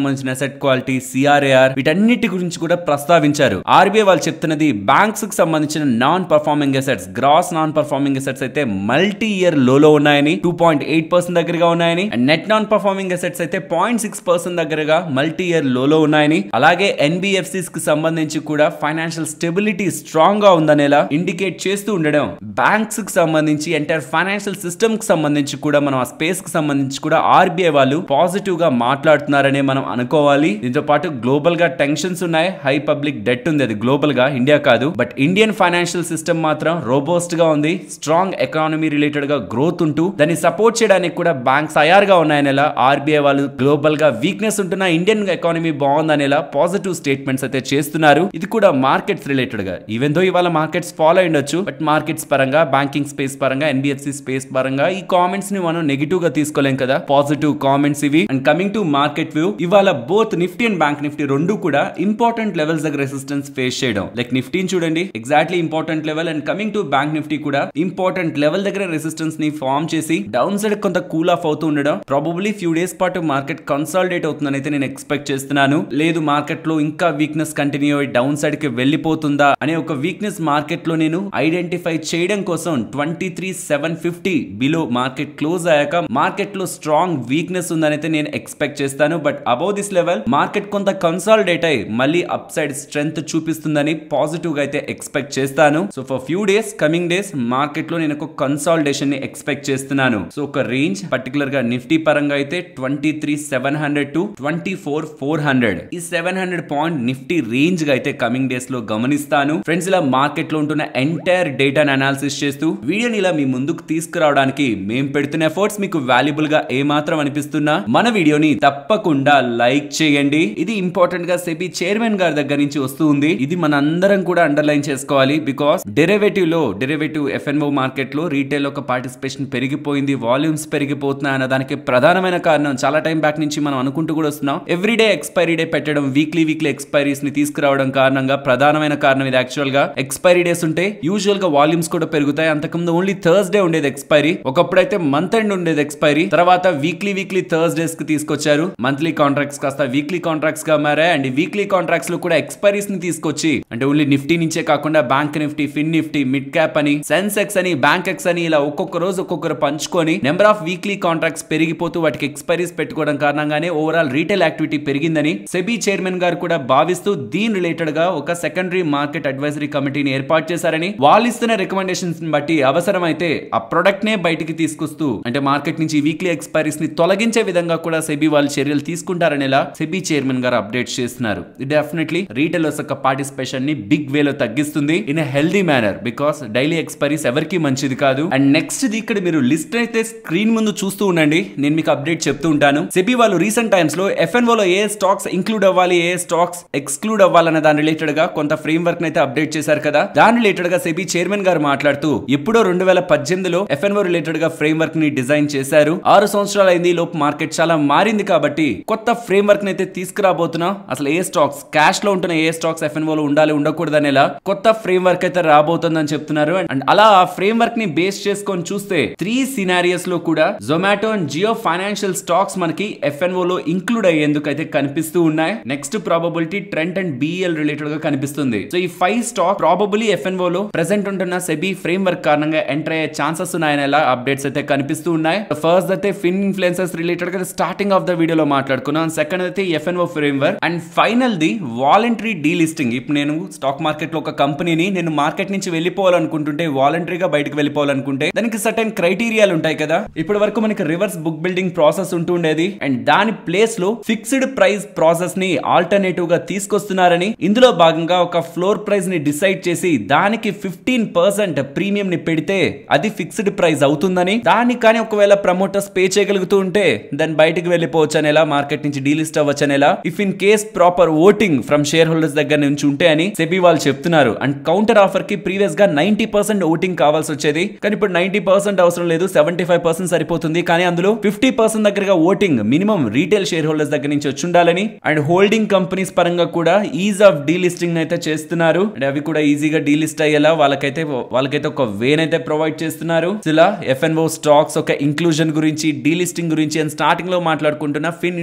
సంబంధించిన అసెట్ క్వాలిటీ సిఆర్ఏఆర్ వీటన్నిటి గురించి కూడా ప్రస్తావించారు ఆర్బీఐ వాళ్ళు చెప్తున్నది బ్యాంక్స్ కి సంబంధించిన non performing assets gross non performing assets అయితే మల్టీ ఇయర్ లోలో ఉన్నాయని టూ పాయింట్ ఎయిట్ పర్సెంట్ దగ్గరగా ఉన్నాయని and net non performing assets అయితే పాయింట్ సిక్స్ పర్సెంట్ దగ్గరగా మల్టీ ఇయర్ లోలో ఉన్నాయని అలాగే ఎన్బిఎఫ్సిస్ కి సంబంధించి కూడా ఫైనాన్షియల్ స్టెబిలిటీ స్ట్రాంగ్ గా ఉందనేలా ఇండికేట్ చేస్తూ ఉండడం బ్యాంక్స్ కి సంబంధించి ఎంటైర్ ఫైనాన్షియల్ సిస్టమ్ కి సంబంధించి కూడా మనం ఆ స్పేస్ కి సంబంధించి కూడా ఆర్బీఐ వాళ్ళు పాజిటివ్ గా మాట్లాడుతున్నారనే మనం అనుకోవాలి దీంతో పాటు గ్లోబల్ గా టెన్షన్స్ ఉన్నాయి హై పబ్లిక్ డెట్ ఉంది అది గ్లోబల్ గా ఇండియా కాదు బట్ ఇండియన్ ఫైనాన్షియల్ సిస్టమ్ మాత్రం రోబోస్ట్ గా ఉంది స్ట్రాంగ్ ఎకానమీ రిలేటెడ్ గా గ్రోత్ ఉంటూ దాన్ని సపోర్ట్ చేయడానికి కూడా బ్యాంక్స్ తయారుగా ఉన్నాయనేలా ఆర్బీఐ వాళ్ళు గ్లోబల్ గా వీక్నెస్ ఉంటున్న ఇండియన్ ఎకానమీ బాగుందనేలా పాజిటివ్ స్టేట్మెంట్స్ అయితే చేస్తున్నారు ఇది కూడా మార్కెట్స్ రిలేటెడ్ గా ఈవెన్ దో ఇవాళ మార్కెట్స్ ఫాలో అయ్యొచ్చు బట్ మార్కెట్స్ పరంగా బ్యాంకింగ్ స్పేస్ పరంగా ఎన్బిఎఫ్సి స్పేస్ పరంగా ఈ కామెంట్స్ ని మనం నెగిటివ్ గా తీసుకోలేం కదా పాజిటివ్ కామెంట్స్ ఇవి and coming to market view ఇవాళ both Nifty and bank Nifty రెండు కూడా ఇంపార్టెంట్ లెవెల్స్ దగ్గర రెసిస్టెన్స్ ఫేస్ చేయడం లైక్ నిఫ్టీని చూడండి exactly important level and coming to bank Nifty కూడా ఇంపార్టెంట్ లెవెల్ దగ్గర రెసిస్టెన్స్ ని ఫామ్ చేసి డౌన్ సైడ్ కొంత కూల్ ఆఫ్ అవుతూ ఉండడం ప్రాబబ్లీ ఫ్యూ డేస్ పాటు మార్కెట్ కన్సాలిడేట్ అవుతుందని అయితే నేను ఎక్స్పెక్ట్ చేస్తున్నాను లేదు మార్కెట్ లో ఇంకా వీక్నెస్ కంటిన్యూ అయ్యి డౌన్ సైడ్ కి వెళ్ళిపోతుందా అనే ఒక వీక్నెస్ మార్కెట్ లో నేను ఐడెంటిఫై చేయడం కోసం twenty three seven fifty below market close అయ్యాక మార్కెట్ లో స్ట్రాంగ్ వీక్నెస్ ఉందని అయితే నేను ఎక్స్పెక్ట్ చేస్తాను but above this level market కొంత కన్సాలిడేట్ అయ్యి మళ్ళీ అప్ సైడ్ స్ట్రెంత్ చూపిస్తుందని పాజిటివ్ గా అయితే ఎక్స్పెక్ట్ చేస్తాను so for few days coming days market లో నేను ఒక కన్సాలిడేషన్ ని ఎక్స్పెక్ట్ చేస్తున్నాను సో ఒక రేంజ్ పర్టికులర్ గా నిఫ్టీ పరంగా అయితే twenty three seven hundred to twenty four four hundred ఈ seven hundred point Nifty range గా అయితే కమింగ్ డేస్ లో గమనిస్తాను ఫ్రెండ్స్ ఇలా మార్కెట్ లో ఉంటున్న ఎంటైర్ డేటాను అనాలిసిస్ చేస్తూ వీడియోని ఇలా మీ ముందుకు తీసుకురావడానికి మేము పెడుతున్న ఎఫర్ట్స్ మీకు వాల్యుబుల్ గా ఏ మాత్రం అనిపిస్తున్నా మన వీడియోని తప్పకుండా లైక్ చేయండి ఇది ఇంపార్టెంట్ గా సెబీ చైర్మన్ గారి దగ్గర నుంచి వస్తూ ఉంది ఇది మన అందరం కూడా అండర్లైన్ చేసుకోవాలి బికాస్ డెరివేటివ్ లో డెరివేటివ్ ఎఫ్ఎన్ఓ మార్కెట్ లో రీటైల్ ఒక పార్టిసిపేషన్ పెరిగిపోయింది వాల్యూమ్స్ పెరిగిపోతున్నాయి అన్న దానికి ప్రధానమైన కారణం చాలా టైం బ్యాక్ నుంచి మనం అనుకుంటూ కూడా వస్తున్నాం ఎవ్రీడే ఎక్స్పైరీ డే పెట్టడం వీక్లీ వీక్లీ ఎక్స్పైరీస్ ని తీసుకురావడం కారణంగా ప్రధానమైన కారణం ఇది యాక్చువల్ గా ఎక్స్పైరీ డేస్ ఉంటే యూజువల్ గా వాల్యూమ్స్ కూడా పెరుగుతాయి అంతకుముందు ఓన్లీ థర్స్డే ఉండేది ఎక్స్పైరీ ఒకప్పుడు అయితే మంత్ ఎండ్ ఉండేది ఎక్స్పైరీ తర్వాత వీక్లీ వీక్లీ థర్స్డేస్ కి తీసుకొచ్చారు మంత్లీ కాంట్రాక్ట్స్ కాస్త వీక్లీ కాంట్రాక్ట్స్ గా మారాయి అండ్ వీక్లీ కాంట్రాక్ట్స్ లో కూడా ఎక్స్పైరీస్ ని తీసుకొచ్చి అంటే ఓన్లీ నిఫ్టీ నుంచే కాకుండా bank Nifty fin Nifty mid cap అని సెన్సెక్స్ అని బ్యాంక్ ఎక్స్ అని ఇలా ఒక్కొక్క రోజు ఒక్కొక్కరు పంచుకొని నెంబర్ ఆఫ్ వీక్లీ కాంట్రాక్ట్స్ పెరిగిపోతూ వాటికి ఎక్స్పైరీస్ పెట్టుకోవడం కారణంగానే ఓవరాల్ రీటైల్ యాక్టివిటీ పెరిగిందని సెబీ చైర్మన్ గారు కూడా భావిస్తూ దీని రిలేటెడ్ గా ఒక సెకండరీ మార్కెట్ అడ్వైజరీ కమిటీని ఏర్పాటు చేశారని వాళ్ళు ఇస్తున్న రికమెండేషన్స్ బట్టి అవసరమైతే ఆ ప్రొడక్ట్ నే బయటికి తీసుకొస్తూ అంటే మార్కెట్ నుంచి వీక్లీ ఎక్స్పైరీస్ ని తొలగించే విధంగా కూడా సెబీ వాళ్ళు చర్యలు తీసుకుంటారనేలా సెబీ చైర్మన్ గారు అప్డేట్ చేస్తున్నారు డెఫినెట్లీ రీటైల్ యొక్క పార్టిసిపేషన్ ని బిగ్ వే లో తగ్గిస్తుంది in healthy manner because daily expiries ఎవరికి మంచిది కాదు అండ్ నెక్స్ట్ ఇక్కడ మీరు లిస్ట్ అయితే స్క్రీన్ ముందు చూస్తూ ఉండండి నేను మీకు అప్డేట్ చెప్తూ ఉంటాను సెబీ వాళ్ళు రీసెంట్ టైమ్స్ లో ఎఫ్ఎన్ఓ లో ఏ స్టాక్స్ ఇంక్లూడ్ అవ్వాలి ఏ స్టాక్స్ ఎక్స్క్లూడ్ అవ్వాలన్న దాని రిలేటెడ్ గా కొంత ఫ్రేమ్ వర్క్ అయితే అప్డేట్ చేశారు కదా దాని రిలేటెడ్ గా సెబీ చైర్మన్ గారు మాట్లాడుతూ ఎప్పుడో రెండు వేల పద్దెనిమిదిలో ఎఫ్ఎన్ఓ రిలేటెడ్ గా ఫ్రేమ్ వర్క్ ని డిజైన్ చేశారు ఆరు సంవత్సరాలు అయింది లోపు మార్కెట్ చాలా మారింది కాబట్టి కొత్త ఫ్రేమ్ వర్క్ ని అయితే తీసుకురాబోతున్నాం అసలు ఏ స్టాక్స్ క్యాష్ లో ఉంటున్న ఏ స్టాక్స్ ఎఫ్ఎన్ఓ లో ఉండాలి ఉండకూడదు అనేలా కొత్త ఫ్రేమ్ వర్క్ అయితే రాబోతుందని చెప్తున్నారు అండ్ అలా ఆ ఫ్రేమ్ వర్క్ ని బేస్ చేసుకొని చూస్తే త్రీ సినారియస్ లో కూడా Zomato and Jio financial stocks మనకి ఎఫ్ఎన్ఓ లో ఇంక్లూడ్ అయ్యేందుకు అయితే కనిపిస్తూ ఉన్నాయి next probability Trent and BL related గా కనిపిస్తుంది సో ఈ ఫైవ్ స్టాక్ ప్రాబబులీ ఎఫ్ఎన్ఓ లో ప్రెసెంట్ ఉంటున్న సెబీ ఫ్రేమ్ వర్క్ కారణంగా ఎంటర్ అయ్యే ఛాన్సెస్ ఉన్నాయని ఎలా అప్డేట్స్ అయితే కనిపిస్తూ ఉన్నాయి ఫస్ట్ అయితే ఫిన్ ఇన్ఫ్లుయెన్సెస్ రిలేటెడ్ గా స్టార్టింగ్ ఆఫ్ ద వీడియోలో మాట్లాడుకున్నాం సెకండ్ అయితే FNO framework and final the voluntary delisting ఇప్పుడు నేను స్టాక్ మార్కెట్ లో ఒక కంపెనీని నేను మార్కెట్ నుంచి వెళ్ళిపోవాలనుకుంటుంటే వాలంటరీగా బయటకు వెళ్ళిపోవాలనుకుంటే దానికి సర్టెన్ క్రైటీరియాలు ఉంటాయి కదా ఇప్పటి వరకు మనకి రివర్స్ బుక్ బిల్డింగ్ ప్రాసెస్ ఉంటుండేది అండ్ దాని ప్లేస్ లో ఫిక్స్డ్ ప్రైస్ ప్రాసెస్ ని ఆల్టర్నేటివ్ గా తీసుకొస్తున్నారని ఇందులో భాగంగా ఒక ఫ్లోర్ ప్రైస్ ని డిసైడ్ చేసి దానికి ఫిఫ్టీన్ పర్సెంట్ ప్రీమియం ని పెడితే అది ఫిక్స్డ్ ప్రైస్ అవుతుందని దానికి కానీ ఒకవేళ ప్రమోటర్స్ పే చేయగలుగుతూ ఉంటే దాని బయటకు వెళ్ళిపోవచ్చు అనేలా మార్కెట్ నుంచి డీలిస్ట్ అవ్వచ్చు అనేలా if in case proper voting from share holders దగ్గర నుంచి ఉంటే అని సెబీ వాళ్ళు చెప్తున్నారు అండ్ కౌంటర్ ఆఫర్ కి ప్రీవియస్ గా నైన్టీ పర్సెంట్ ఓటింగ్ కావాల్సి వచ్చేది కానీ ఇప్పుడు నైన్టీ పర్సెంట్ అవసరం లేదు సెవెంటీ ఫైవ్ పర్సెంట్ సరిపోతుంది కానీ అందులో ఫిఫ్టీ పర్సెంట్ దగ్గరగా voting minimum retail share holders దగ్గర నుంచి వచ్చి ఉండాలని అండ్ హోల్డింగ్ కంపెనీస్ పరంగా కూడా ఈజ్ ఆఫ్ డీలిస్టింగ్ అయితే చేస్తున్నారు అండ్ అవి కూడా ఈజీగా డీలిస్ట్ అయ్యేలా వాళ్ళకైతే వాళ్ళకైతే ఒక వేన్ అయితే ప్రొవైడ్ చేస్తున్నారు ఇలా ఎఫ్ఎన్ఓ స్టాక్స్ ఒక ఇంక్లూజన్ గురించి డీలిస్టింగ్ గురించి అండ్ స్టార్టింగ్ లో మాట్లాడుకుంటున్న ఫిన్ ఇన్ఫ్లుయెన్సెస్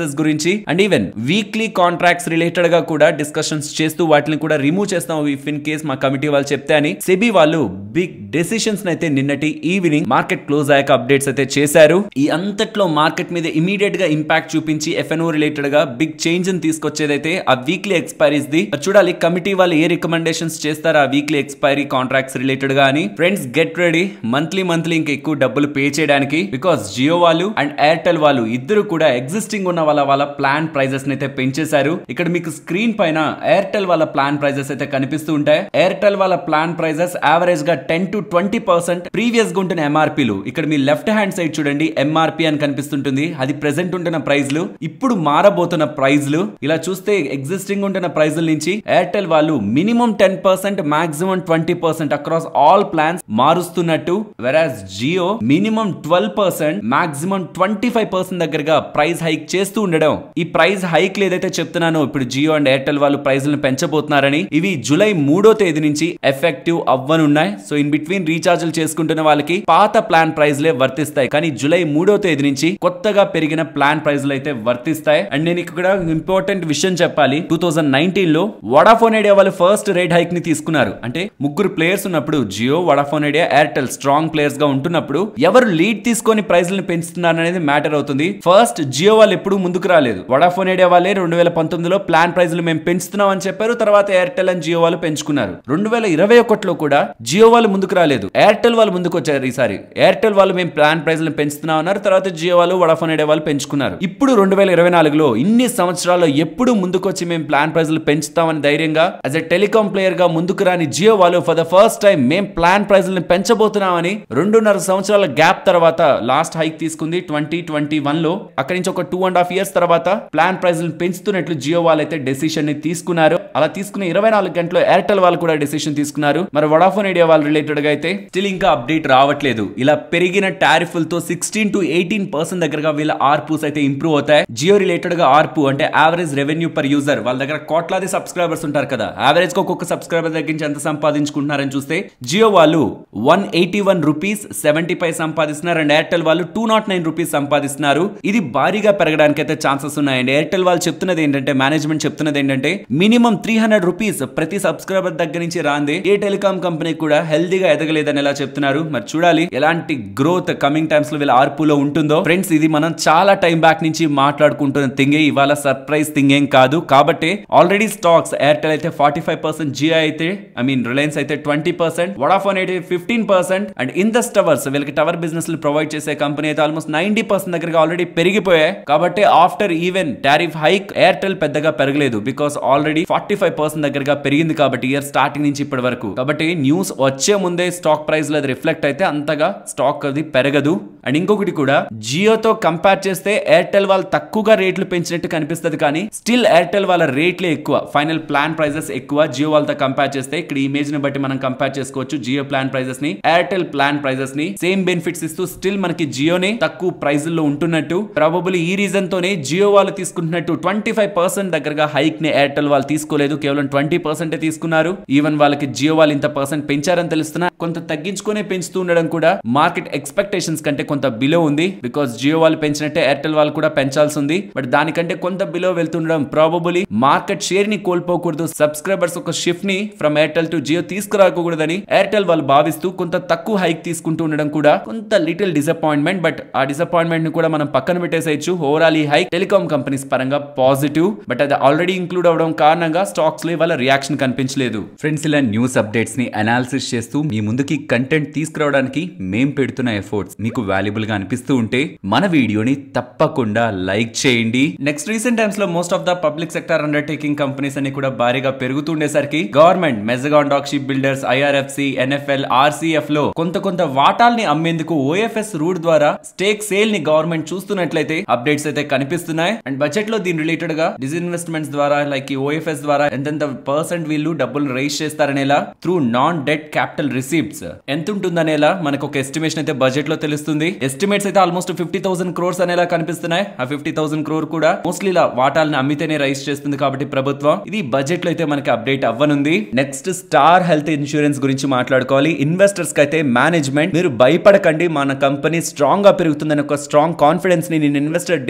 ఎక్స్పెన్సెస్ గురించి and even weekly contracts related గా కూడా డిస్కషన్స్ చేస్తూ వాటిని కూడా రిమూవ్ చేస్తాం ఇఫ్ ఇన్ కేస్ మా కమిటీ వాళ్ళు చెప్తే అని సెబీ వాళ్ళు బిగ్ డెసిషన్స్ అయితే నిన్నటి ఈవినింగ్ మార్కెట్ క్లోజ్ అయ్యాక అప్డేట్స్ అయితే చేశారు ఈ అంతట్లో మార్కెట్ మీద ఇమీడియట్ గా ఇంపాక్ట్ చూపించి ఎఫ్ఎన్ఓ రిలేటెడ్ గా బిగ్ చేంజ్ ని తీసుకొచ్చేదైతే ఆ వీక్లీ ఎక్స్పైరీస్ ది చూడాలి కమిటీ వాళ్ళు ఏ రికమెండేషన్స్ చేస్తారా ఆ వీక్లీ ఎక్స్పైరీ కాంట్రాక్ట్స్ రిలేటెడ్ గా అని friends get ready monthly monthly ఇంకా ఎక్కువ డబ్బులు పే చేయడానికి బికాస్ జియో వాళ్ళు అండ్ ఎయిర్టెల్ వాళ్ళు ఇద్దరు కూడా ఎగ్జిస్టింగ్ ఉన్న వాళ్ళ వాళ్ళ ప్లాన్ ప్రైజెస్ అయితే పెంచేశారు ఇక్కడ మీకు స్క్రీన్ పైన ఎయిర్టెల్ వాళ్ళ ప్లాన్ ప్రైజెస్ అయితే కనిపిస్తూ ఉంటాయి ఎయిర్టెల్ వాళ్ళ ప్లాన్ ప్రైజెస్ యావరేజ్ గా ten to twenty percent previous గా ఉంటున్న ఎంఆర్పీలు ఇక్కడ మీ లెఫ్ట్ హ్యాండ్ సైడ్ చూడండి ఎంఆర్పి అని కనిపిస్తుంటుంది అది ప్రెసెంట్ ఉంటున్న ప్రైజ్లు ఇప్పుడు మారబోతున్న ప్రైజ్లు ఇలా చూస్తే ఎగ్జిస్టింగ్ ఉంటున్న ప్రైజ్ల నుంచి ఎయిర్టెల్ వాళ్ళు minimum ten percent maximum twenty percent across all plans మారుస్తున్నట్టు whereas Jio minimum twelve percent maximum twenty five percent దగ్గరగా ప్రైస్ హైక్ చేస్తూ ఉండడం ఈ ప్రైస్ హైక్ ఏదైతే చెప్తున్నానో ఇప్పుడు జియో అండ్ ఎయిర్టెల్ వాళ్ళు ప్రైజ్లను పెంచబోతున్నారని ఇవి జూలై మూడో తేదీ నుంచి ఎఫెక్టివ్ అవ్వనున్నాయి సో ఇన్ బిట్వీన్ రీఛార్జ్లు చేసుకుంటున్న వాళ్ళకి పాత ప్లాన్ ప్రైజ్లే వర్తిస్తాయి కానీ జూలై మూడో తేదీ నుంచి కొత్తగా పెరిగిన ప్లాన్ ప్రైజ్లు అయితే వర్తిస్తాయి అండ్ నేను ఇక్కడ ఇంపార్టెంట్ విషయం చెప్పాలి టూ థౌసండ్ నైన్టీన్ లో వడాఫోన్ ఐడియా వాళ్ళు ఫస్ట్ రేట్ హైక్ ని తీసుకున్నారు అంటే ముగ్గురు ప్లేయర్స్ ఉన్నప్పుడు Jio Vodafone Idea Airtel strong players గా ఉంటున్నప్పుడు ఎవరు లీడ్ తీసుకొని ప్రైజ్లను పెంచుతున్నారు అనేది మ్యాటర్ అవుతుంది ఫస్ట్ జియో వాళ్ళు ఎప్పుడు ముందుకు రాలేదు వడాఫోన్ ఐడియా వాళ్ళే రెండు వేల పంతొమ్మిదిలో ప్లాన్ ప్రైజ్లు మేము పెంచుతున్నాం అని చెప్పారు తర్వాత ఎయిర్టెల్ అండ్ జియో వాళ్ళు పెంచుకున్నారు రెండు వేల ఇరవై ఒకటిలో కూడా జియో వాళ్ళు ముందుకు రాలేదు ఎయిర్టెల్ వాళ్ళు ముందుకు వచ్చారు ఈసారి ఎయిర్టెల్ వాళ్ళు మేము ప్లాన్ ప్రైజ్లను పెంచుతున్నాం అన్నారు తర్వాత జియో వాళ్ళు వడాఫోన్ ఐడియా వాళ్ళు పెంచుకున్నారు ఇప్పుడు రెండు వేల ఇరవై నాలుగులో ఇన్ని సంవత్సరాల్లో ఎప్పుడు ముందుకొచ్చి మేము ప్లాన్ ప్రైజ్లు పెంచుతామని ధైర్యంగా యాజ్ ఎ టెలికాం ప్లేయర్ గా ముందుకు రాని జియో వాళ్ళు ఫర్ ద ఫస్ట్ టైం మేము ప్లాన్ ప్రైజ్లను పెంచబోతున్నామని రెండున్నర సంవత్సరాల గ్యాప్ తర్వాత లాస్ట్ హైక్ తీసుకుంది ట్వంటీ ట్వంటీ వన్ లో అక్కడి నుంచి ఒక టూ అండ్ హాఫ్ ఇయర్స్ తర్వాత ప్లాన్ ప్రైజ్లను పెంచుతున్నట్లు జియో వాళ్ళు అయితే డెసిషన్ ని తీసుకున్నారు అలా తీసుకున్న ఇరవై నాలుగు గంటలు ఎయిర్టెల్ వాళ్ళు కూడా డెసిషన్ తీసుకున్నారు మరి వడాఫోన్ ఐడియా వాళ్ళు రిలేటెడ్ గా అయితే స్టిల్ ఇంకా అప్డేట్ రావట్లేదు ఇలా పెరిగిన టారిఫ్లతో సిక్స్టీన్ టు ఎయిటీన్ పర్సెంట్ దగ్గరగా వీళ్ళ ఆర్పూస్ అయితే ఇంప్రూవ్ అవుతాయి జియో రిలేటెడ్ గా ఆర్పు అంటే యావరేజ్ రెవెన్యూ పర్ యూజర్ వాళ్ళ దగ్గర కోట్లాది సబ్స్క్రైబర్స్ ఉంటారు కదా యావరేజ్ గా ఒక్కొక్క సబ్స్క్రైబర్ దగ్గర నుంచి ఎంత సంపాదించుకుంటున్నారని చూస్తే జియో వాళ్ళు one eighty one rupees seventy five సంపాదిస్తున్నారు అండ్ ఎయిర్టెల్ వాళ్ళు టూ నాట్ నైన్ రూపీస్ సంపాదిస్తున్నారు ఇది భారీగా పెరగడానికి అయితే ఛాన్సెస్ ఉన్నాయండి ఎయిర్టెల్ వాళ్ళు చెప్తున్నది ఏంటంటే మేనేజ్మెంట్ చెప్తున్నది ఏంటంటే మినిమం త్రీ హండ్రెడ్ రూపీస్ ప్రతి సబ్స్క్రైబర్ దగ్గర నుంచి రాంది ఏ టెలికాం కంపెనీ కూడా హెల్దీగా ఎదగలేదని ఎలా చెప్తున్నారు మరి చూడాలి ఎలాంటి గ్రోత్ కమింగ్ టైమ్స్ లో వీళ్ళ ఆర్పులో ఉంటుందో ఫ్రెండ్స్ ఇది మనం చాలా టైం బ్యాక్ నుంచి మాట్లాడుకుంటున్న థింగే ఇవాళ సర్ప్రైజ్ థింగ్ ఏం కాదు కాబట్టి ఆల్రెడీ స్టాక్స్ ఎయిర్టెల్ అయితే ఫార్టీ ఫైవ్ పర్సెంట్ జియో అయితే ఐ మీన్ రిలయన్స్ అయితే ట్వంటీ పర్సెంట్ వడాఫోన్ అయితే fifteen percent and Indus Towers వీళ్ళకి టవర్ బిజినెస్ ప్రొవైడ్ చేసే కంపెనీ అయితే ఆల్మోస్ట్ నైన్టీ పర్సెంట్ దగ్గరగా ఆల్రెడీ పెరిగిపోయాయి కాబట్టి after even tariff hike Airtel పెద్దగా పెరగలేదు because already forty five percent దగ్గరగా పెరిగింది కాబట్టి ఇయర్ స్టార్టింగ్ నుంచి ఇప్పటి వరకు కాబట్టి న్యూస్ వచ్చే ముందే స్టాక్ ప్రైస్ లో అది రిఫ్లెక్ట్ అయితే అంతగా స్టాక్ అది పెరగదు అండ్ ఇంకొకటి కూడా జియోతో కంపేర్ చేస్తే ఎయిర్టెల్ వాళ్ళు తక్కువగా రేట్లు పెంచినట్టు కనిపిస్తుంది కానీ స్టిల్ ఎయిర్టెల్ వాళ్ళ రేట్లే ఎక్కువ ఫైనల్ ప్లాన్ ప్రైజెస్ ఎక్కువ జియో వాళ్ళతో కంపేర్ చేస్తే ఇక్కడ ఇమేజ్ ని బట్టి మనం కంపేర్ చేసుకోవచ్చు జియో ప్లాన్ ప్రైజెస్ ని ఎయిర్టెల్ ప్లాన్ ప్రైజెస్ ని సేమ్ బెనిఫిట్స్ ఇస్తూ స్టిల్ మనకి జియోనే తక్కువ ప్రైజ్ లో ఉంటున్నట్టు ప్రాబబుల్ ఈ రీజన్ తోనే జియో వాళ్ళు తీసుకుంటున్నట్టు ట్వంటీ ఫైవ్ పర్సెంట్ దగ్గరగా హైక్ ని ఎయిర్టెల్ వాళ్ళు తీసుకోలేదు కేవలం ట్వంటీ పర్సెంట్ తీసుకున్నారు ఈవెన్ వాళ్ళకి జియో వాళ్ళు ఇంత పర్సెంట్ పెంచారని తెలుస్తున్నా కొంత తగ్గించుకునే పెంచుతూ ఉండడం కూడా మార్కెట్ ఎక్స్పెక్టేషన్స్ కంటే కొంత బిలో ఉంది బికాస్ జియో వాళ్ళు పెంచినట్టే ఎయిర్టెల్ వాళ్ళు కూడా పెంచాల్సి ఉంది బట్ దానికంటే కొంత బిలో వెళ్తుండడం ప్రాబబులీ మార్కెట్ షేర్ ని కోల్పోకూడదు సబ్స్క్రైబర్స్ ఒక షిఫ్ట్ ని ఫ్రమ్ ఎయిర్టెల్ టు జియో తీసుకురాకూడదని ఎయిర్టెల్ వాళ్ళు భావిస్తూ కొంత తక్కువ హైక్ తీసుకుంటూ ఉండడం కూడా కొంత లిటిల్ డిసప్పాయింట్మెంట్ బట్ ఆ డిసప్పాయింట్మెంట్ ని కూడా మనం పక్కన పెట్టేసేయచ్చు ఓవరాల్ ఈ హైక్ టెలికాం కంపెనీస్ పరంగా పాజిటివ్ బట్ అది ఆల్రెడీ ఇంక్లూడ్ అవడం కారణంగా స్టాక్స్ లో ఇవాళ రియాక్షన్ కనిపించలేదు ఫ్రెండ్స్ ఇలా న్యూస్ అప్డేట్స్ ని అనాలిసిస్ చేస్తూ మీ ముందుకి కంటెంట్ తీసుకురావడానికి మేం పెడుతున్న ఎఫర్ట్స్ మీకు వాల్యుబుల్ గా అనిపిస్తూ ఉంటే మన వీడియోని తప్పకుండా లైక్ చేయండి నెక్స్ట్ రీసెంట్ టైమ్స్ లో most of the public sector undertaking companies అన్ని కూడా భారీగా పెరుగుతుండేసరికి government Mazagon dock ship builders IRFC NFL RCF లో కొంత కొంత వాటాల్ని అమ్మేందుకు ఓఎఫ్ఎస్ రూట్ ద్వారా స్టేక్ సేల్ ని గవర్నమెంట్ చూస్తున్నట్లయితే అప్డేట్స్ అయితే కనిపిస్తున్నాయి అండ్ బడ్జెట్ లో దీని రిలేటెడ్ గా డిస్ఇన్వెస్ట్మెంట్స్ ద్వారా లైక్ ఈ ఓఎఫ్ఎస్ ద్వారా ఎంతెంత పర్సెంట్ వీళ్ళు డబ్బులు రైజ్ చేస్తారనేలా through non debt capital receipts ఎంత ఉంటుందనేలా మనకు ఒక ఎస్టిమేషన్ అయితే బడ్జెట్ లో తెలుస్తుంది ఎస్టిమేట్స్ అయితే ఆల్మోస్ట్ ఫిఫ్టీ థౌసండ్ క్రోర్స్ అనేలా కనిపిస్తున్నాయి ఆ ఫిఫ్టీ థౌసండ్ క్రోర్ కూడా మోస్ట్లీ ఇలా వాటాలను అమ్మితేనే రైజ్ చేస్తుంది కాబట్టి ప్రభుత్వం ఇది బడ్జెట్ లో అయితే మనకి అప్డేట్ అవ్వనుంది నెక్స్ట్ స్టార్ హెల్త్ ఇన్సూరెన్స్ గురించి మాట్లాడుకోవాలి ఇన్వెస్టర్స్ కి అయితే మేనేజ్మెంట్ మీరు భయపడకండి మన కంపెనీ స్ట్రాంగ్ గా పెరుగుతుందని ఒక స్ట్రాంగ్ కాన్ఫిడెన్స్ ని నేను ఇన్వెస్టర్ డే మీటింగ్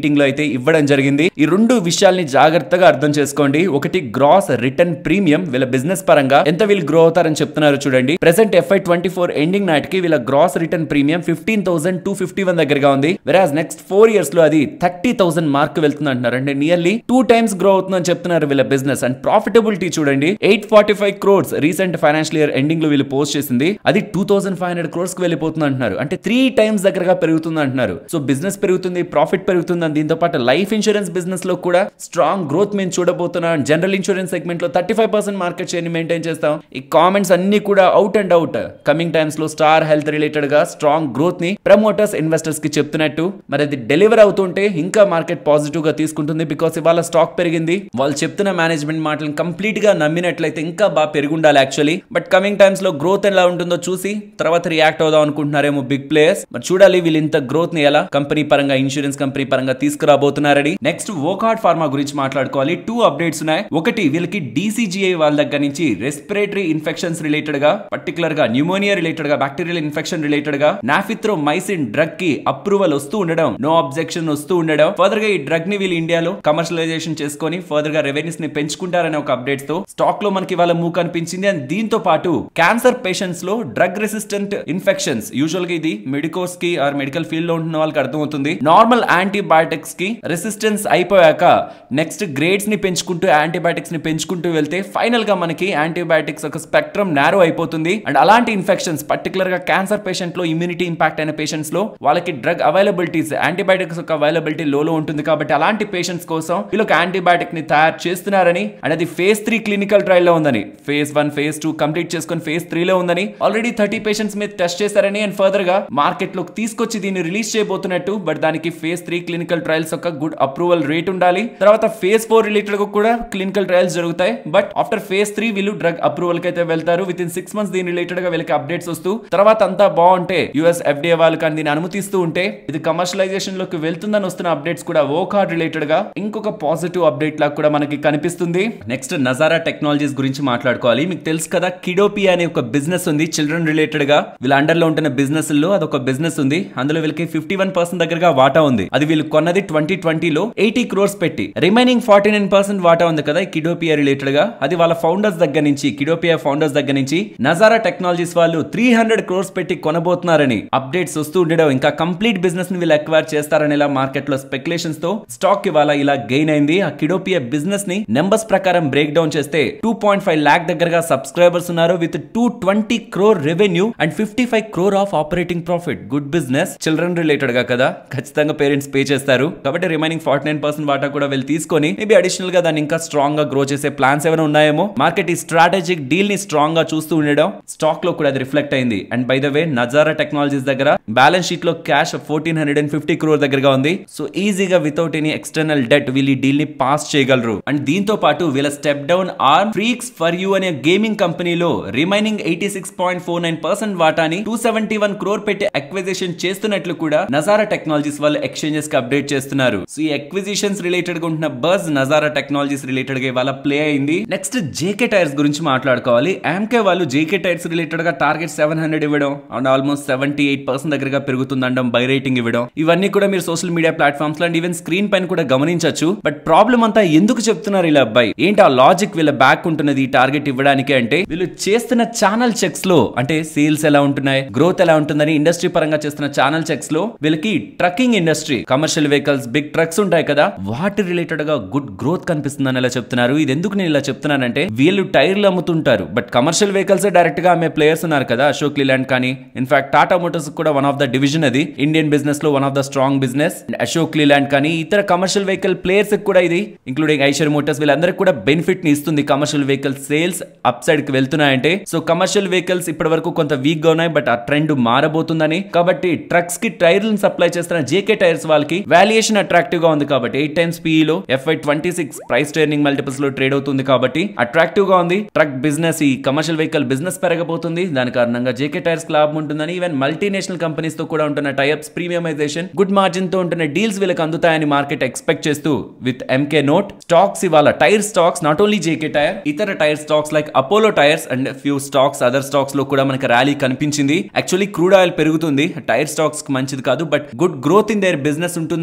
మీటింగ్ లో అయితే ఇవ్వడం జరిగింది ఈ రెండు విషయాల్ని జాగ్రత్తగా అర్థం చేసుకోండి ఒకటి గ్రాస్ రిటర్న్ ప్రీమియం వీళ్ళ బిజినెస్ పరంగా ఎంత వీళ్ళు గ్రో అవుతారని చెప్తున్నారు చూడండి present FY twenty four ending నాటికి వీళ్ళ gross return premium fifteen thousand two fifty one దగ్గరగా ఉంది వెరాజ్ నెక్స్ట్ ఫోర్ ఇయర్స్ లో అది థర్టీ థౌసండ్ మార్క్ వెళ్తుంది అంటున్నారు అంటే నియర్లీ టూ టైమ్స్ గ్రో అవుతుందని చెప్తున్నారు వీళ్ళ బిజినెస్ అండ్ ప్రాఫిటబిలిటీ చూడండి eight forty five crores recent financial year ending లో వీళ్ళు పోస్ట్ చేసింది అది two thousand five hundred crores కి వెళ్ళిపోతుంది అంటున్నారు అంటే త్రీ టైమ్స్ దగ్గరగా పెరుగుతుంది అంటున్నారు సో బిజినెస్ పెరుగుతుంది ప్రాఫిట్ పెరుగుతుంది అని దీంతో పాటు లైఫ్ ఇన్సూరెన్స్ బిజినెస్ లో కూడా స్ట్రాంగ్ గ్రోత్ మేము చూడబోతున్నాం జనరల్ ఇన్సూరెన్స్ సెగ్మెంట్ లో thirty five percent market share ని మెయింటైన్ చేస్తాం ఈ కామెంట్స్ అన్ని కూడా out and out coming times లో స్టార్ హెల్త్ రిలేటెడ్ గా స్ట్రాంగ్ గ్రోత్ ని ప్రమోటర్స్ ఇన్వెస్టర్స్ కి చెప్తున్నట్టు మరి అది డెలివర్ అవుతుంటే ఇంకా మార్కెట్ పాజిటివ్ గా తీసుకుంటుంది బికాస్ ఇవాళ స్టాక్ పెరిగింది వాళ్ళు చెప్తున్న మేనేజ్మెంట్ మాటలను కంప్లీట్ గా నమ్మినట్లయితే ఇంకా బాగా పెరుగుండాలి యాక్చువల్లీ బట్ కమింగ్ టైమ్స్ లో గ్రోత్ ఎలా ఉంటుందో చూసి తర్వాత రియాక్ట్ అవుదాం అనుకుంటున్నారేమో బిగ్ ప్లేయర్స్ మరి చూడాలి వీళ్ళు ఇంత గ్రోత్ ని ఎలా కంపెనీ పరంగా ఇన్సూరెన్స్ కంపెనీ పరంగా తీసుకురాబోతున్నారని నెక్స్ట్ వోకార్డ్ ఫార్మా గురించి మాట్లాడుకోవాలి టూ అప్డేట్స్ ఉన్నాయి ఒకటి వీళ్ళకి డీసీజీఐ వాళ్ళ దగ్గర నుంచి రెస్పిరేటరీ ఇన్ఫెక్షన్స్ రిలేటెడ్ గా పర్టికులర్ గా న్యూమోనియా రిలేటెడ్ గా బ్యాక్టీరియల్ ఇన్ఫెక్షన్ రిలేటెడ్ గా నాఫిత్రో మైసిన్ డ్రగ్ కి అప్రూవల్ వస్తూ ఉండడం నో అబ్జెక్షన్ వస్తూ ఉండడం ఫర్దర్ గా ఈ డ్రగ్ ని వీళ్ళు ఇండియాలో కమర్షియలైజేషన్ చేసుకొని ఫర్దర్ గా రెవెన్యూస్ ని పెంచుకుంటారనే ఒక అప్డేట్స్ తో స్టాక్ లో మనకి వాళ్ళ మూవ్ కనిపించింది అండ్ దీంతో పాటు క్యాన్సర్ పేషెంట్స్ లో డ్రగ్ రెసిస్టెంట్ ఇన్ఫెక్షన్స్ యూజువల్ గా ఇది మెడికోస్ కి ఆర్ మెడికల్ ఫీల్డ్ లో ఉంటున్న వాళ్ళకి అర్థమవుతుంది నార్మల్ యాంటీబయాటిక్స్ కి రెసిస్టెన్స్ అయిపోయాక నెక్స్ట్ గ్రేడ్స్ ని పెంచుకుంటూ యాంటీబయాటిక్స్ ని పెంచుకుంటూ వెళ్తే ఫైనల్ గా మనకి యాంటీబయాటిక్స్ ఒక స్పెక్ట్రమ్ నారో అయిపోతుంది అండ్ అలాంటి ఇన్ఫెక్షన్స్ పర్టికులర్ గా క్యాన్సర్ పేషెంట్ లో ఇమ్యూనిటీ ఇంపాక్ట్ అయిన పేషెంట్స్ లో వాళ్ళకి డ్రగ్ అవైలబిలిటీస్ యాంటీబయాటిక్స్ యొక్క అవైలబిలిటీ లో లో ఉంటుంది కాబట్టి అలాంటి పేషెంట్స్ కోసం వీళ్ళు ఒక యాంటీబయాటిక్ ని తయారు చేస్తున్నారని అండ్ అది ఫేజ్ త్రీ క్లినికల్ ట్రయల్ లో ఉందని phase one phase two complete చేసుకొని ఫేజ్ త్రీ లో ఉందని ఆల్రెడీ థర్టీ పేషెంట్స్ మీద టెస్ట్ చేశారని అండ్ ఫర్దర్ గా మార్కెట్ లోకి తీసుకొచ్చి దీన్ని రిలీజ్ చేయబోతున్నట్టు బట్ దానికి ఫేజ్ త్రీ క్లినికల్ ట్రయల్స్ యొక్క గుడ్ అప్రూవల్ రేట్ ఉండాలి తర్వాత ఫేజ్ ఫోర్ రిలేటెడ్ గా కూడా క్లినికల్ ట్రయల్స్ జరుగుతాయి బట్ ఆఫ్టర్ ఫేజ్ త్రీ వీళ్ళు డ్రగ్ అప్రూవల్ కి అయితే వెళ్తారు విత్ ఇన్ సిక్స్ మంత్స్ దీని రిలేటెడ్ గా వీళ్ళకి అప్డేట్స్ వస్తూ తర్వాత అంతా బాగుంటే యుఎస్ ఎఫ్డిఏ వాళ్ళు కానీ దీన్ని అనుమతిస్తూ ఉంటే ఇది కమర్షియలైజేషన్ లోకి వెళ్తుందని వస్తున్న అప్డేట్స్ కూడా ఓ కార్డ్ రిలేటెడ్ గా ఇంకొక పాజిటివ్ అప్డేట్ లాగా కూడా మనకి కనిపిస్తుంది నెక్స్ట్ నజారా టెక్నాలజీస్ గురించి మాట్లాడుకోవాలి మీకు తెలుసు కదా కిడోపి అనే ఒక బిజినెస్ ఉంది చిల్డ్రన్ రిలేటెడ్ గా వీళ్ళ అండర్ లో ఉంటున్న బిజినెస్ లో అదొక బిజినెస్ ఉంది అందులో వీళ్ళకి ఫిఫ్టీ వన్ పర్సెంట్ దగ్గరగా వాటా ఉంది అది వీళ్ళు కొన్నది ట్వంటీ ట్వంటీలో ఎయిటీ క్రోర్స్ పెట్టి రిమైనింగ్ ఫార్టీ నైన్ పర్సెంట్ వాటా ఉంది కదా కిడోపియా రిలేటెడ్ గా అది వాళ్ళ ఫౌండర్స్ దగ్గర నుంచి కిడోపియా ఫౌండర్స్ దగ్గర నుంచి నజారా టెక్నాలజీస్ వాళ్ళు త్రీ హండ్రెడ్ క్రోర్స్ పెట్టి కొనబోతున్నారని అప్డేట్స్ వస్తూ ఉండడం ఇంకా కంప్లీట్ బిజినెస్ ని వీళ్ళు అక్వైర్ చేస్తారని ఇలా మార్కెట్ లో స్పెక్యులేషన్స్ తో స్టాక్ ఇవాళ ఇలా గెయిన్ అయింది ఆ కిడోపియా బిజినెస్ ని నెంబర్స్ ప్రకారం బ్రేక్ డౌన్ చేస్తే టూ పాయింట్ ఫైవ్ లాక్ దగ్గరగా సబ్స్క్రైబర్స్ ఉన్నారు with two twenty crore revenue and fifty five crore of operating profit good business children related గా కదా ఖచ్చితంగా పేరెంట్స్ పే చేస్తారు కాబట్టి రిమైనింగ్ ఫార్టీ నైన్ పర్సెంట్ వాటా కూడా వీళ్ళు తీసుకొని మేబీ అడిషనల్ గా దాన్ని ఇంకా స్ట్రాంగ్ గా గ్రో చేసే ప్లాన్స్ ఏమైనా ఉన్నాయేమో మార్కెట్ ఈ స్ట్రాటజిక్ డీల్ ని స్ట్రాంగ్ గా చూస్తూ ఉండడం స్టాక్ లో కూడా అది రిఫ్లెక్ట్ అయింది and by the way Nazara technologies దగ్గర బ్యాలెన్స్ షీట్ లో cash fourteen hundred and fifty crore దగ్గరగా ఉంది సో ఈజీగా వితౌట్ ఎనీ ఎక్స్టర్నల్ డెట్ వీళ్ళు ఈ డీల్ ని పాస్ చేయగలరు అండ్ దీంతో పాటు వీళ్ళ step down or freaks for you అనే గేమింగ్ కంపెనీలో remaining eighty six point four nine percent వాటాని టూ సెవెంటీ వన్ క్రోర్ పెట్టి అక్విజిషన్ చేస్తున్నట్లు కూడా నజారా టెక్నాలజీస్ వాళ్ళు ఎక్స్చేంజెస్ కి అప్డేట్ చేస్తున్నారు సో ఈ అక్విజిషన్స్ రిలేటెడ్ గా ఉంటున్న బజ్ నజారా టెక్నాలజీస్ రిలేటెడ్ గా ఇవాళ ప్లే అయింది నెక్స్ట్ జేకే టైర్స్ గురించి మాట్లాడుకోవాలి ఆమ్కే వాళ్ళు జేకే టైర్స్ రిలేటెడ్ గా టార్గెట్ సెవెన్ హండ్రెడ్ ఇవ్వడం and almost seventy eight percent దగ్గరగా పెరుగుతుందండం బై రేటింగ్ ఇవ్వడం ఇవన్నీ కూడా మీరు సోషల్ మీడియా ప్లాట్ఫామ్స్ లో అండ్ ఈవెన్ స్క్రీన్ పైన కూడా గమనించవచ్చు బట్ ప్రాబ్లం అంతా ఎందుకు చెప్తున్నారు ఇలా అబ్బాయి ఏంటి ఆ లాజిక్ వీళ్ళ బ్యాక్ ఉంటున్నది ఈ టార్గెట్ ఇవ్వడానికి అంటే వీళ్ళు చేస్తున్న ఛానల్ చెక్స్ లో అంటే సేల్స్ ఎలా ఉంటున్నాయి గ్రోత్ ఎలా ఉంటుందని ఇండస్ట్రీ పరంగా చేస్తున్న ఛానల్ చెక్స్ లో వీళ్ళకి trucking industry commercial vehicles big trucks ఉంటాయి కదా వాటి రిలేటెడ్ గా గుడ్ గ్రోత్ కనిపిస్తుందని ఇలా చెప్తున్నారు ఇది ఎందుకు నేను ఇలా చెప్తున్నానంటే వీళ్ళు టైర్లు అమ్ముతుంటారు బట్ కమర్షియల్ వెహికల్స్ డైరెక్ట్ గా అమ్మే ప్లేయర్స్ ఉన్నారు కదా అశోక్ లీలాండ్ కానీ ఇన్ఫాక్ట్ టాటా మోటార్స్ కూడా వన్ ఆఫ్ ద డివిజన్ అది ఇండియన్ బిజినెస్ లో one of the strong business Ashok Leyland కానీ ఇతర కమర్షియల్ వెహికల్ ప్లేయర్స్ కూడా ఇది ఇంక్లూడింగ్ ఐషర్ మోటార్స్ వీళ్ళందరికీ కూడా బెనిఫిట్ ని ఇస్తుంది commercial vehicle sales upside కి వెళ్తున్నాయంటే సో కమర్షియల్ వెహికల్స్ ఇప్పటి వరకు కొంత వీక్ గా ఉన్నాయి బట్ ఆ ట్రెండ్ మారబోతుందని కాబట్టి ట్రక్స్ కి టైర్లను సప్లై చేస్తున్న జేకే టైర్స్ వాళ్ళకి వాల్యుయేషన్ అట్రాక్టివ్ గా ఉంది కాబట్టి ఎయిట్ టైమ్స్ పీఈ లో FY twenty six price trading multiples లో ట్రేడ్ అవుతుంది కాబట్టి అట్రాక్టివ్ గా ఉంది ట్రక్ బిజినెస్ ఈ కమర్షియల్ వెహికల్ బిజినెస్ పెరగబోతుంది దాని కారణంగా జేకే టైర్స్ లాభం ఉంటుందని ఈవెన్ మల్టీనేషనల్ కంపెనీస్ తో కూడా ఉంటున్న టైప్స్ ప్రీమియమైజేషన్ గుడ్ మార్జిన్ తో ఉంటున్న డీల్స్ వీళ్ళకి అందుతాయని మార్కెట్ ఎక్స్పెక్ట్ చేస్తూ విత్ ఎంకే నోట్ స్టాక్స్ ఇవాళ tyre stocks not only JK tyre ఇతర tyre stocks like Apollo tyres and few stocks other stocks లో కూడా మనకి ర్యాలీ కనిపించింది యాక్చువల్లీ క్రూడ్ ఆయిల్ పెరుగుతుంది టైర్ స్టాక్స్ కి మంచిది కాదు but good growth in their business ఉంటుందని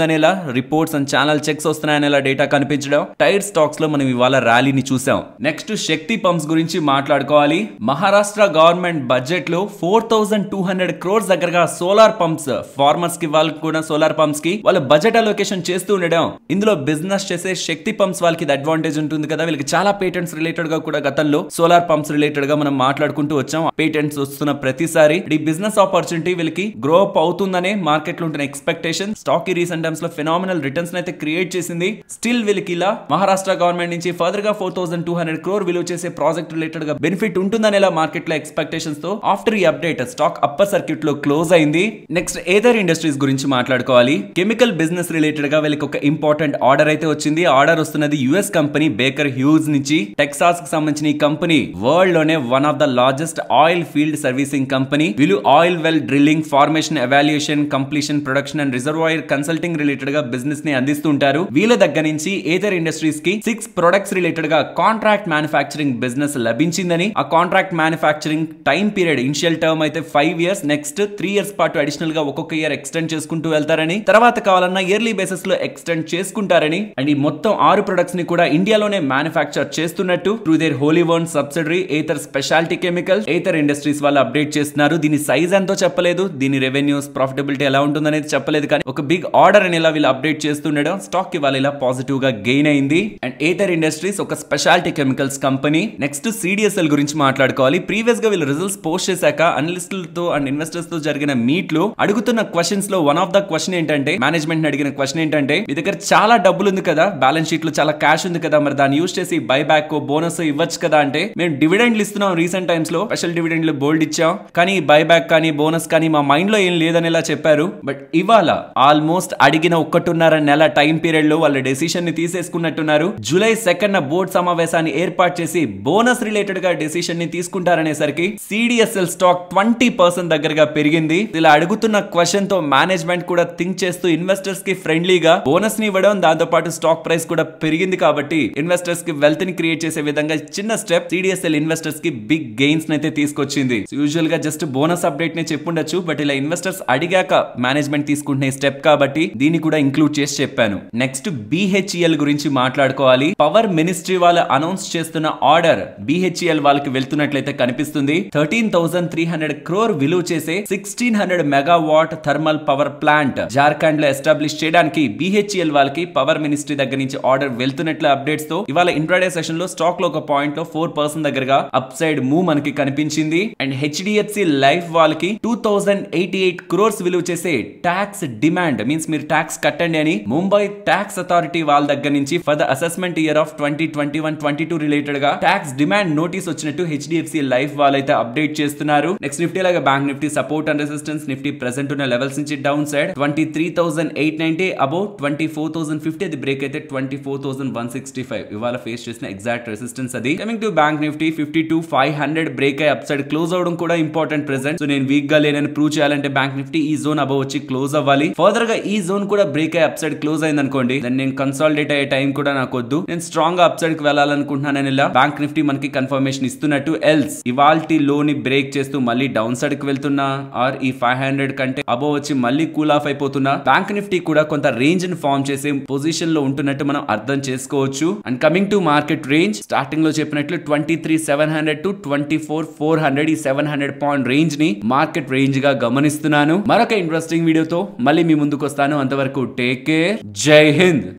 అనేలా రిపోర్ట్స్ అండ్ ఛానల్ చెక్స్ వస్తున్నాయనేలా డేటా కనిపించడం టైర్ స్టాక్స్ లో మనం ఇవాళ ర్యాలీని చూసాం నెక్స్ట్ శక్తి పంప్స్ గురించి మాట్లాడుకోవాలి మహారాష్ట్ర గవర్నమెంట్ బడ్జెట్ లో four thousand two hundred crores దగ్గరగా సోలార్ పంప్స్ ఫార్మర్స్ కి వాళ్ళకి కూడా సోలార్ పంప్స్ కి వాళ్ళ బడ్జెట్ అలొకేషన్ చేస్తూ ఉండడం ఇందులో బిజినెస్ చేసే శక్తి పంప్స్ వాళ్ళకి ఇది అడ్వాంటేజ్ ఉంటుంది కదా వీళ్ళకి చాలా పేటెంట్స్ రిలేటెడ్ గా కూడా గతంలో సోలార్ పంప్స్ రిలేటెడ్ గా మనం మాట్లాడుకుంటూ వచ్చాం పేటెంట్స్ వస్తున్న ప్రతిసారి ఈ బిజినెస్ ఆపర్చునిటీ వీళ్ళకి గ్రో అప్ అవుతుందనే మార్కెట్ లో ఉంటున్న ఎక్స్పెక్టేషన్ స్టాక్ ఈ రీసెంట్ టైమ్స్ లో ఫినామినల్ రిటర్న్స్ అయితే క్రియేట్ చేసింది స్టిల్ వీళ్ళకి ఇలా మహారాష్ట్ర గవర్నమెంట్ నుంచి ఫర్దర్ గా four thousand two hundred crore విలువ చేసే ప్రాజెక్ట్ రిలేటెడ్ గా బెనిఫిట్ ఉంటుందనేలా మార్కెట్ లో ఎక్స్పెక్టేషన్స్ తో ఆఫ్టర్ ఈ అప్డేట్ స్టాక్ అప్పర్ సర్క్యూట్ లో క్లోజ్ అయింది నెక్స్ట్ ఏదర్ ఇండస్ట్రీస్ గురించి మాట్లాడుకోవాలి కెమికల్ బిజినెస్ రిలేటెడ్ గా వీళ్ళకి ఒక ఇంపార్టెంట్ ఆర్డర్ అయితే వచ్చింది ఆర్డర్ వస్తున్నది యుఎస్ కంపెనీ బేకర్ హ్యూజ్ నుంచి టెక్సాస్ కి సంబంధించిన ఈ కంపెనీ వరల్డ్ లోనే one of the largest oil field servicing company వీళ్ళు oil well drilling formation evaluation completion production and reservoir consulting related గా బిజినెస్ ని అందిస్తుంటారు వీళ్ళ దగ్గర నుంచి ఏదర్ ఇండస్ట్రీస్ కి సిక్స్ ప్రొడక్ట్స్ రిలేటెడ్ గా కాంట్రాక్ట్ మ్యానుఫాక్చరింగ్ బిజినెస్ లభించిందని ఆ contract manufacturing time period initial term అయితే five years next three years పాటు అడిషనల్ గా ఒక్కొక్క ఇయర్ ఎక్స్టెండ్ చేసుకుంటూ వెళ్తారని తర్వాత కావాలన్నా ఇయర్లీ బేసిస్ లో ఎక్స్టెండ్ చేసుకుంటారని అండ్ ఈ మొత్తం ఆరు ప్రొడక్ట్స్ ని కూడా ఇండియాలోనే మ్యానుఫాక్చర్ చేస్తున్నట్టు through their wholly owned subsidiary Aether specialty chemicals Aether industries వాళ్ళు అప్డేట్ చేస్తున్నారు దీని సైజ్ ఎంతో చెప్పలేదు దీని రెవెన్యూస్ ప్రాఫిటబిలిటీ ఎలా ఉంటుందనేది చెప్పలేదు కానీ ఒక బిగ్ ఆర్డర్ అని ఇలా వీళ్ళు అప్డేట్ చేస్తుండడం స్టాక్ ఇవాళ ఇలా పాజిటివ్ గా గెయిన్ అయింది అండ్ ఏతర్ ఇండస్ట్రీస్ ఒక specialty chemicals company next CDSL గురించి మాట్లాడుకోవాలి ప్రీవియస్ గా వీళ్ళు రిజల్ట్స్ పోస్ట్ చేశాక అనలిస్టులతో అండ్ ఇన్వెస్టర్స్ తో జరిగిన మీట్ లో అడుగుతున్న క్వశ్చన్స్ లో వన్ ఆఫ్ ద క్వశ్చన్ ఏంటంటే మేనేజ్మెంట్ అడిగిన క్వశ్చన్ ఏంటంటే మీ దగ్గర చాలా డబ్బులు ఉంది కదా బ్యాలెన్స్ షీట్ లో చాలా క్యాష్ ఉంది కదా మరి దాన్ని యూస్ చేసి బై బ్యాక్ బోనస్ ఇవ్వచ్చు కదా అంటే మేము డివిడెండ్లు ఇస్తున్నాం రీసెంట్ టైమ్స్ లో స్పెషల్ డివిడెండ్లు బోల్డ్ ఇచ్చాం కానీ బై బ్యాక్ కానీ బోనస్ కానీ మా మైండ్ లో ఏం లేదనేలా చెప్పారు బట్ ఇవాళ ఆల్మోస్ట్ అడిగిన ఒక్కటిన్నర నెల టైం పీరియడ్ లో వాళ్ళ డెసిషన్ ని తీసేసుకున్నట్టున్నారు జూలై సెకండ్ బోర్డు సమావేశాన్ని ఏర్పాటు చేసి బోనస్ రిలేటెడ్ గా డెసిషన్ ని తీసుకుంటారనేసరికి సిడిఎస్ఎల్ స్టాక్ ట్వంటీ పర్సెంట్ దగ్గరగా పెరిగింది ఇలా అడుగుతున్న క్వశ్చన్ తో మేనేజ్మెంట్ కూడా థింక్ చేస్తూ ఇన్వెస్టర్స్ కి ఫ్రెండ్లీగా బోనస్ ని ఇవ్వడం దాంతో పాటు స్టాక్ ప్రైస్ కూడా పెరిగింది కాబట్టి ఇన్వెస్టర్స్ కి వెల్త్ ని క్రియేట్ చేసే విధంగా చిన్న స్టెప్ సిడిఎస్ఎల్ ఇన్వెస్టర్స్ కి బిగ్ గెయిన్స్ అయితే తీసుకొచ్చింది యూజువల్ గా జస్ట్ బోనస్ అప్డేట్ నే చెప్పుండొచ్చు బట్ ఇలా ఇన్వెస్టర్స్ అడిగాక మేనేజ్మెంట్ తీసుకుంటున్న స్టెప్ కాబట్టి దీన్ని కూడా ఇంక్లూడ్ చేసి చెప్పాను నెక్స్ట్ బిహెచ్ఈఎల్ గురించి మాట్లాడుకోవాలి పవర్ మినిస్ట్రీ వాళ్ళు అనౌన్స్ చేస్తున్న ఆర్డర్ బిహెచ్ఈఎల్ వాళ్ళకి వెళ్తున్నట్లయితే కనిపిస్తుంది thirteen thousand three hundred crore విలువ చేసే sixteen hundred megawatt thermal power plant Jharkhand లో ఎస్టాబ్లిష్ చేయడానికి బిహెచ్ఈఎల్ వాళ్ళకి పవర్ మినిస్ట్రీ దగ్గర నుంచి ఆర్డర్ వెళ్తున్నట్లు అప్డేట్స్ తో ఇవాళ ఇంట్రాడే సెషన్ లో స్టాక్ లో ఒక పాయింట్ లో ఫోర్ పర్సెంట్ దగ్గరగా అప్ సైడ్ మూవ్ మనకి కనిపించింది అండ్ హెచ్డిఎఫ్సి లైఫ్ వాళ్ళకి two thousand eighty eight crores విలువ చేసే ట్యాక్స్ డిమాండ్ మీన్స్ మీరు ట్యాక్స్ కట్టండి అని ముంబై ట్యాక్స్ అథారిటీ వాళ్ళ దగ్గర నుంచి for the assessment year of twenty twenty one twenty two related గా ట్యాక్స్ డిమాండ్ నోటీస్ వచ్చినట్టు హెచ్డిఎఫ్సి లైఫ్ వాళ్ళైతే అప్డేట్ చేస్తున్నారు నెక్స్ట్ నిఫ్టీ లాగా bank Nifty support and resistance Nifty present ఉన్న లెవెల్స్ నుంచి down downside twenty three thousand eight ninety about twenty four thousand fifty అది బ్రేక్ అయితే twenty four thousand one sixty five ఇవాళ ఫేస్ చేసిన ఎగ్జాక్ట్ రెసిస్టెన్స్ అది coming to bank Nifty fifty two five hundred break అయ్యి అప్ సైడ్ క్లోజ్ అవడం కూడా ఇంపార్టెంట్ ప్రెసెంట్ సో నేను వీక్ గా లేనని ప్రూవ్ చేయాలంటే బ్యాంక్ నిఫ్టీ ఈ జోన్ అబౌవ్ వచ్చి క్లోజ్ అవ్వాలి ఫర్దర్ గా ఈ జోన్ కూడా బ్రేక్ అయ్యి అప్ సైడ్ క్లోజ్ అయింది అనుకోండి దాన్ని నేను కన్సాలిడేట్ అయ్యే టైం కూడా నాకు వద్దు నేను స్ట్రాంగ్ గా అప్ సైడ్ కి వెళ్ళాలనుకుంటున్నాను ఇలా బ్యాంక్ నిఫ్టీ మనకి కన్ఫర్మేషన్ ఇస్తున్నట్టు ఎల్స్ ఇవాల్టి లోని బ్రేక్ చేస్తూ మళ్ళీ డౌన్ సైడ్ కి వెళ్తున్నా ఆర్ ఈ ఫైవ్ హండ్రెడ్ కంటే అబోవ్ వచ్చి మళ్ళీ కూల్ ఆఫ్ అయిపోతున్నా బ్యాంక్ నిఫ్టీ కూడా కొంత రేంజ్ ని ఫార్మ్ చేసే పొజిషన్ లో ఉంటున్నట్టు మనం అర్థం చేసుకోవచ్చు and coming to market range starting లో చెప్పినట్లు twenty three seven hundred to twenty four four hundred ఈ సెవెన్ హండ్రెడ్ పాయింట్ రేంజ్ ని మార్కెట్ రేంజ్ గా గమనిస్తున్నాను మరొక ఇంట్రెస్టింగ్ వీడియోతో మళ్ళీ మీ ముందుకు వస్తాను అంతవరకు టేక్ కేర్ జై హింద్